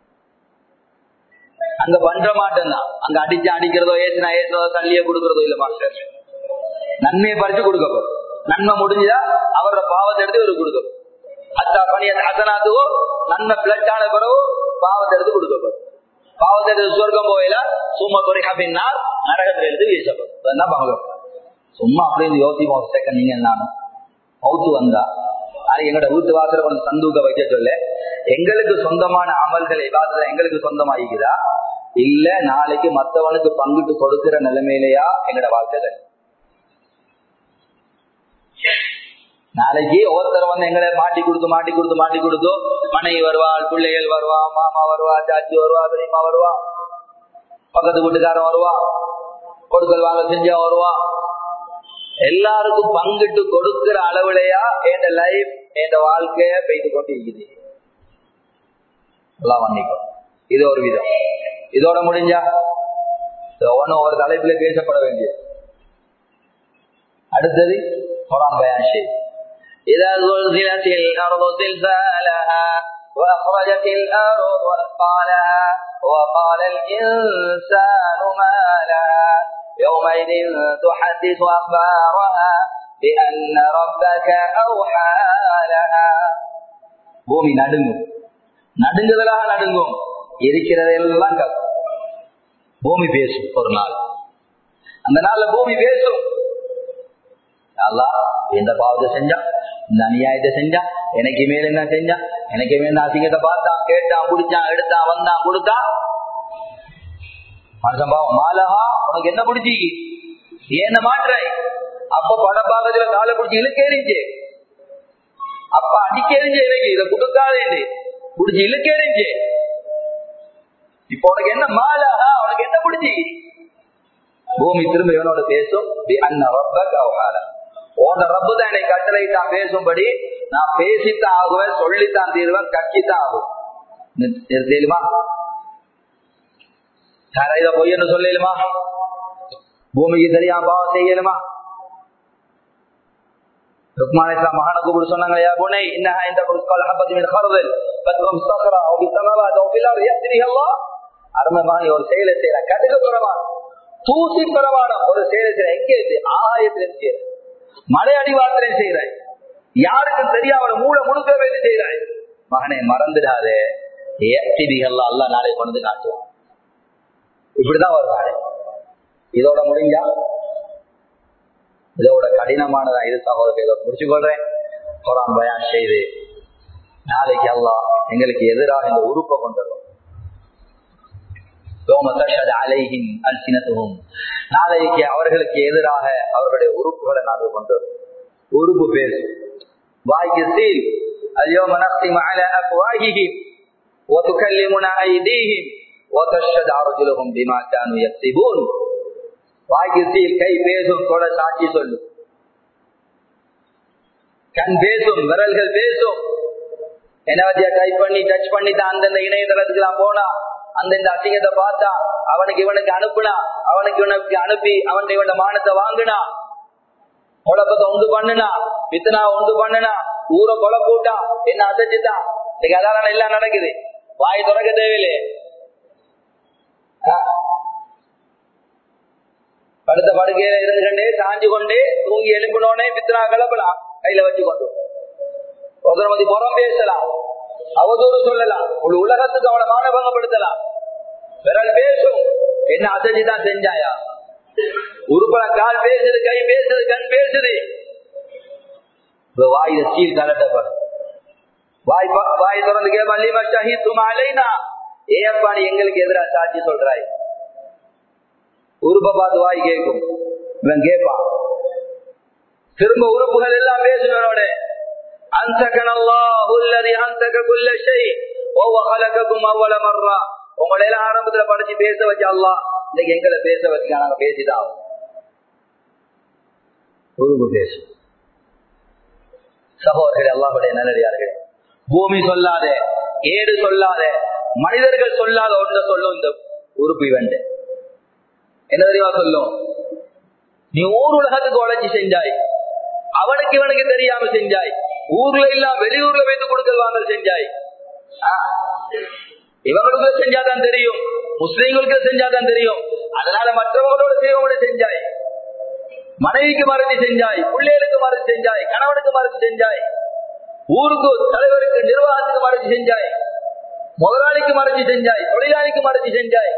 அங்க பண்ற மாட்டேன் தான் அங்க அடிச்சு அடிக்கிறதோ ஏசினா ஏசுறதோ தள்ளியே கொடுக்கறதோ இல்ல மாஸ்டர் நன்மையை பறிச்சு கொடுக்கப்படும் நன்மை முடிஞ்சா அவரோட பாவத்தை எடுத்து இவருக்கு கொடுக்கப்படும் அத்தா பணிய அசனாத்துவோ நன்மை பிளட்டான பிறகு பாவத்தை எடுத்து கொடுக்கப்படும் பாவத்தை எடுத்து சொர்க்கம் போயில சும்மா துறை அப்படின்னா நரகத்தில் எடுத்து வீசப்படும் பகவம் சும்மா அப்படின்னு யோசிப்போம் ஒரு செகண்ட் நீங்க நானும் மவுத்து வந்தா அது எங்களோட வீட்டு வாசல கொஞ்சம் சந்தூக்க வைக்க சொல்ல எங்களுக்கு சொந்தமான அமல்கள் ஏதாவது எங்களுக்கு சொந்தமாகிக்குதா இல்ல நாளைக்கு மத்தவனுக்கு பங்கிட்டு கொடுக்கிற நிலைமையிலையா எங்களோட வாழ்க்கை நாளைக்கு ஒவ்வொருத்தர் வந்து எங்களை மாட்டி கொடுத்து மாட்டி கொடுத்து மாட்டி கொடுத்து மனைவி வருவாள் பிள்ளைகள் வருவா மாமா வருவா சாச்சி வருவா பெரியம்மா வருவா பக்கத்து வீட்டுக்காரன் வருவா கொடுக்கல் வாங்க செஞ்சா வருவா எல்லாருக்கும் பங்கிட்டு கொடுக்கிற அளவுலையா என் லைஃப் என் வாழ்க்கைய பெய்து கொண்டு இருக்குது எல்லாம் வந்திக்கும் இது ஒரு விதம் இதோட முடிஞ்சா ஒன்னும் ஒரு தலைப்புல பேசப்பட வேண்டியது அடுத்தது குரான் பயான் செய்தி إذا زلزلت الأرض زلزالها وأخرجت الأرض أثقالها وقال الإنسان ما لها يومئذ تحدث أخبارها بأن ربك أوحى لها பூமி நடுங்கும் நடுங்குதலாக நடுங்கும் இருக்கிறதெல்லாம் கத்தும் பூமி பேசும் ஒரு நாள் அந்த நாள்ல பூமி பேசும் அல்லா எந்த பாவத்தை செஞ்சா இந்த அநியாயத்தை செஞ்சா எனக்கு மேல என்ன செஞ்சா எனக்கு மேல அசிங்கத்தை பார்த்தான் கேட்டான் குடிச்சான் எடுத்தான் வந்தான் கொடுத்தான் மனுஷன் பாவம் மாலஹா உனக்கு என்ன பிடிச்சி என்ன மாற்ற அப்ப பட பாகத்துல காலை பிடிச்சி இழுக்க எரிஞ்சு அப்ப அடிக்க எரிஞ்சு எனக்கு இதை கொடுக்காதே பிடிச்சி இழுக்க எரிஞ்சு இப்ப உனக்கு என்ன மாலஹா உனக்கு என்ன பிடிச்சி பூமி திரும்ப இவனோட பேசும் உன ரப்பு தான் என்னை கட்டளை தான் பேசும்படி நான் பேசித்தான் ஆகுவேன் சொல்லித்தான் தீருவேன் கட்சித்தான் ஆகும் தெரியுமா இத பொய்யன்னு சொல்லலுமா பூமிக்கு தெரியாம பாவம் செய்யலுமா லுக்மான் இஸ்லாம் மகான கூப்பிட்டு சொன்னாங்க யா புனை இன்னஹா இந்த குஸ்கால் ஹப்பத் மின் ஹர்தல் பத்ரம் சக்ரா ஓ பித்தனவாத் ஓ பிலார் யத்ரிஹ அல்லாஹ் அருமமான ஒரு செயலை செய்யற கடுகு பிரமாணம் தூசி பிரமாணம் ஒரு செயலை செய்யற எங்க இருந்து ஆகாயத்திலும் செய்யற மலை அடிவாரத்திலும் செய்யறாய் யாருக்கும் தெரியாம மூளை முழுக்க வேண்டி செய்யறாய் மகனை மறந்துடாதே ஏத்திபிகள் அல்ல நாளை கொண்டு காட்டுவான் இப்படிதான் வருவாரு இதோட முடிஞ்சா இதோட கடினமானதா இது சகோதரர்கள் முடிச்சு கொள்றேன் குரான் பயான் செய்து நாளைக்கு அல்லா எங்களுக்கு எதிராக இந்த உறுப்பை கொண்டு வரும் நாளைக்கு அவர்களுக்கு எதிராக அவர்களுடைய உறுப்புகளை நாங்கள் கொண்டு வரும் உறுப்பு பேசு வாய்க்கு சீல் اليوم نختم على أفواههم وتكلمنا أيديهم وتشهد أرجلهم بما كانوا يكسبون வாய்க்கு சீல் கை பேசும் தொட சாட்சி சொல்லும் கண் பேசும் விரல்கள் பேசும் என்னவத்தியா கை பண்ணி டச் பண்ணி தான் அந்தந்த இணையதளத்துக்கு நான் போனா அந்தந்த அசிங்கத்தை பார்த்தா அவனுக்கு இவனுக்கு அனுப்புனா அவனுக்கு இவனுக்கு அனுப்பி அவன் இவன மானத்தை வாங்கினா குழப்பத்தை உண்டு பண்ணுனா வித்தனா உண்டு பண்ணுனா ஊரை கொலை போட்டா என்ன அசைச்சுட்டான் இன்னைக்கு அதான் எல்லாம் நடக்குது வாய் தொடக்க தேவையில்லையே படுத்த படுக்கையில இருந்து கொண்டே சாஞ்சு கொண்டே தூங்கி எழுப்பினோடனே பித்னா கிளப்பலாம் கையில வச்சு கொண்டு ஒருத்தரமதி புறம் பேசலாம் அவதூறு சொல்லலாம் ஒரு உலகத்துக்கு அவனை மானபங்கப்படுத்தலாம் விரல் பேசும் என்ன அசதி தான் செஞ்சாயா உருப்பட கால் பேசுது கை பேசுது கண் பேசுது வாயில சீல் கலட்டப்படும் வாய் வாய் திறந்து கேட்பான் அலைனா ஏப்பா நீ எங்களுக்கு எதிராக சாட்சி சொல்றாய் உறுப்பை பார்த்து வாய் கேட்கும் இவன் கேட்பான் திரும்ப உறுப்புகள் எல்லாம் பேசுவனோட உங்களை எல்லாம் ஆரம்பத்துல படிச்சு பேச வச்ச அல்லா இன்னைக்கு எங்களை பேச வச்சு நாங்க பேசிதான் உருவு பேசும் சகோதரர்கள் அல்லாஹுடைய நல்லடியார்கள் பூமி சொல்லாத ஏடு சொல்லாத மனிதர்கள் சொல்லாத ஒன்றை சொல்லும் இந்த உறுப்பு இவன் என்ன தெரியுமா சொல்லும் நீ ஊர் உலகத்துக்கு உழைச்சி செஞ்சாய் அவனுக்கு இவனுக்கு தெரியாம செஞ்சாய் ஊர்ல எல்லாம் வெளியூர்ல வைத்து கொடுக்கல் வாங்கல் செஞ்சாய் இவங்களுக்கு செஞ்சாதான் தெரியும் முஸ்லீம்களுக்கு செஞ்சாதான் தெரியும் அதனால மற்றவங்களோட செய்வங்களோட செஞ்சாய் மனைவிக்கு மறைச்சு செஞ்சாய் பிள்ளைகளுக்கு மறைச்சு செஞ்சாய் கணவனுக்கு மறைச்சு செஞ்சாய் ஊருக்கு தலைவருக்கு நிர்வாகத்துக்கு மறைச்சு செஞ்சாய் முதலாளிக்கு மறைச்சு செஞ்சாய் தொழிலாளிக்கு மறைச்சு செஞ்சாய்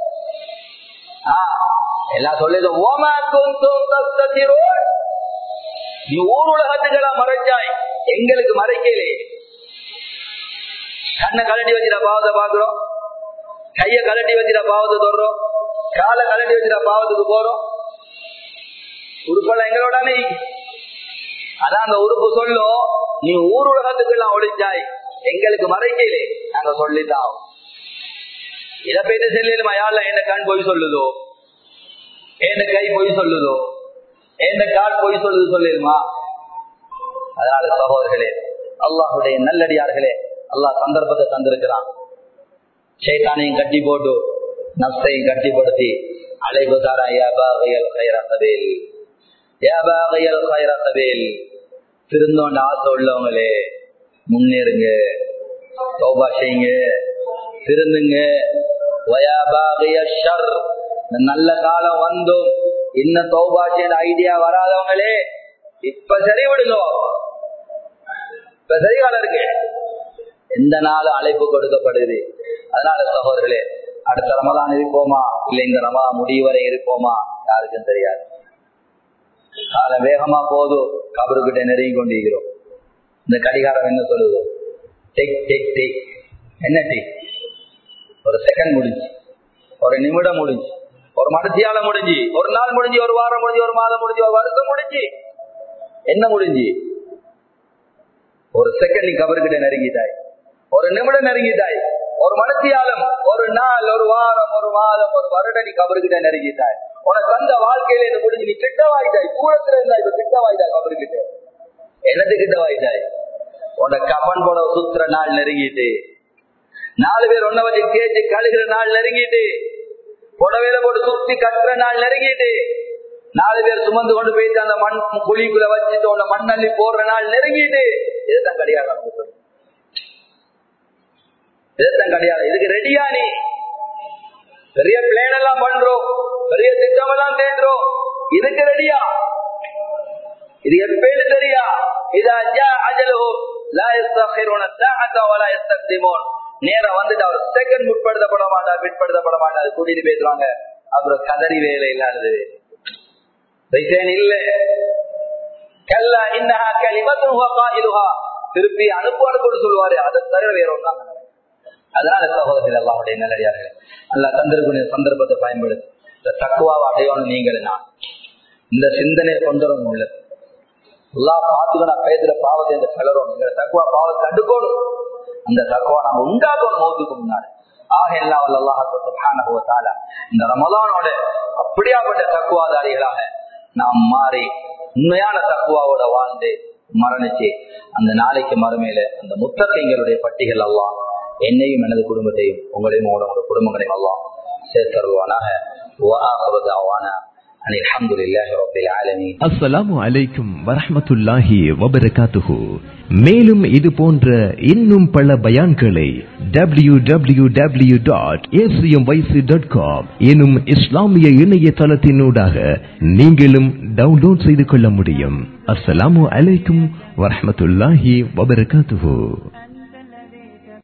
எல்லாம் சொல்லுது ஓமா குந்தும் நீ ஊர் உலகத்துக்களா மறைச்சாய் எங்களுக்கு மறைக்கலே கண்ணை கலட்டி வச்சுட்டா பாவத்தை பாக்குறோம் கைய கலட்டி வச்சுட்டா பாவத்தை தொடுறோம் காலை கலட்டி வச்சுட்டா பாவத்துக்கு போறோம் உறுப்பெல்லாம் எங்களோட அதான் அந்த உறுப்பு சொல்லும் நீ ஊர் உலகத்துக்கெல்லாம் ஒழிச்சாய் எங்களுக்கு மறைக்கலே நாங்க சொல்லித்தான் இதை போயிட்டு செல்லுமா யாழ்ல என்ன கண் போய் சொல்லுதோ என்ன கை போய் சொல்லுதோ என்ன கால் போய் சொல்லுது சொல்லிடுமா அதனால சகோதரர்களே அல்லாஹுடைய நல்லடியார்களே அல்லாஹ் சந்தர்ப்பத்தை தந்திருக்கிறான் சேத்தானையும் கட்டி போட்டு நப்சையும் கட்டிப்படுத்தி அழைப்புதாரா ஏபாகையல் கைரசவேல் ஏபாகையல் கைரசவேல் திருந்தோண்ட ஆசை உள்ளவங்களே முன்னேறுங்க தௌபா செய்யுங்க திருந்துங்க வயாபாகிய ஷர் இந்த நல்ல காலம் வந்தும் இன்னும் தௌபா செய்த ஐடியா வராதவங்களே இப்ப சரி விடுங்க இப்ப சரி காலம் இருக்கு எந்த நாளும் அழைப்பு கொடுக்கப்படுது அதனால சகோதரர்களே அடுத்த ரமதான் இருப்போமா இல்ல இந்த ரமதான் முடிவு வரை இருப்போமா யாருக்கும் தெரியாது காலம் வேகமா போதும் கபருக்கிட்ட நெருங்கி கொண்டிருக்கிறோம் இந்த கடிகாரம் என்ன சொல்லுது டெக் டெக் டெக் என்ன டெக் ஒரு செகண்ட் முடிஞ்சு ஒரு நிமிடம் முடிஞ்சு ஒரு மனத்தியால முடிஞ்சு ஒரு நாள் முடிஞ்சு ஒரு வாரம் முடிஞ்சு ஒரு மாதம் முடிஞ்சு ஒரு வருஷம் முடிஞ்சு என்ன முடிஞ்சு ஒரு செகண்ட் நீ கபருக்கிட்ட நெருங்கிட்டாய் ஒரு நிமிடம் நெருங்கிட்டாய் ஒரு மனத்தியாலம் ஒரு நாள் ஒரு வாரம் ஒரு மாதம் ஒரு வருடம் நீ கபருக்கிட்ட நெருங்கிட்டாய் உனக்கு அந்த வாழ்க்கையில என்ன முடிஞ்சு நீ கிட்டவாயிட்டாய் தூரத்துல இருந்தா இப்ப கிட்டவாயிட்டாய் கபருக்கிட்ட என்னது கிட்டவாயிட்டாய் உன கபன் போட சுத்துற நாள் நெருங்கிட்டு நாலு பேர் ஒன்ன வச்சு கேட்டு கழுகிற நாள் நெருங்கிட்டு புடவையில போட்டு சுத்தி கட்டுற நாள் நெருங்கிட்டு நாலு பேர் சுமந்து கொண்டு போயிட்டு அந்த மண் குழிக்குள்ள வச்சுட்டு உன்னை மண்ணள்ளி போடுற நாள் நெருங்கிட்டு இதுதான் கிடையாது நமக்கு சொல்லு இதுதான் கிடையாது இதுக்கு ரெடியா நீ பெரிய பிளேன் எல்லாம் பண்றோம் பெரிய திட்டம் எல்லாம் தேடுறோம் இதுக்கு ரெடியா இது எப்பேன்னு தெரியா இது அஜா அஜலோ லா யஸ்தகிருன சாஅத வலா யஸ்தக்திமூன் நேரம் வந்துட்டு அவர் செகண்ட் முற்படுத்தப்பட மாட்டார் பிற்படுத்தப்பட மாட்டார் கூட்டிட்டு பேசுவாங்க அப்புறம் கதறி வேலை இல்லாதது ரிசேன் இல்ல கல்லா இன்னஹா கலிமத்துன் ஹுவ காயிலுஹா திருப்பி அனுப்பு அனுப்புன்னு சொல்லுவாரு அதை தவிர வேற ஒன்றும் அதனால சகோதரர்கள் அல்லாவுடைய நல்லடியார்கள் அல்லா தந்திருக்கூடிய சந்தர்ப்பத்தை பயன்படுத்தி இந்த தக்குவாவை அடையணும் நீங்கள் நான் இந்த சிந்தனையை கொண்டு வரணும் உள்ளது எல்லா பார்த்துக்கணும் பயத்துல பாவத்தை இந்த கலரும் இந்த தக்குவா பாவத்தை தடுக்கணும் அந்த தக்குவா நம்ம உண்டாக்கணும் மௌத்துக்கு முன்னாடி ஆக எல்லாம் அல்லாஹால இந்த ரமலானோட அப்படியாப்பட்ட தக்குவாதாரிகளாக நாம் மாறி உண்மையான தக்குவாவோட வாழ்ந்து மரணிச்சு அந்த நாளைக்கு மறுமையில அந்த முத்தகைங்களுடைய பட்டிகள் எல்லாம் என்னையும் எனது குடும்பத்தையும் உங்களையும் உங்களோட குடும்பங்களையும் எல்லாம் சேர்த்தருவானாக அஸ்ஸலாமு அலைக்கும் வரஹமத்துல்லாஹி வபரகாத்துஹு மேலும் இது போன்ற இன்னும் பல பயான்களை W W W dot ACM Y C dot com எனும் இஸ்லாமிய இணையதளத்தினூடாக நீங்களும் டவுன்லோட் செய்து கொள்ள முடியும் அஸ்ஸலாமு அலைக்கும் வரஹமத்துல்லாஹி வபரகாத்துஹு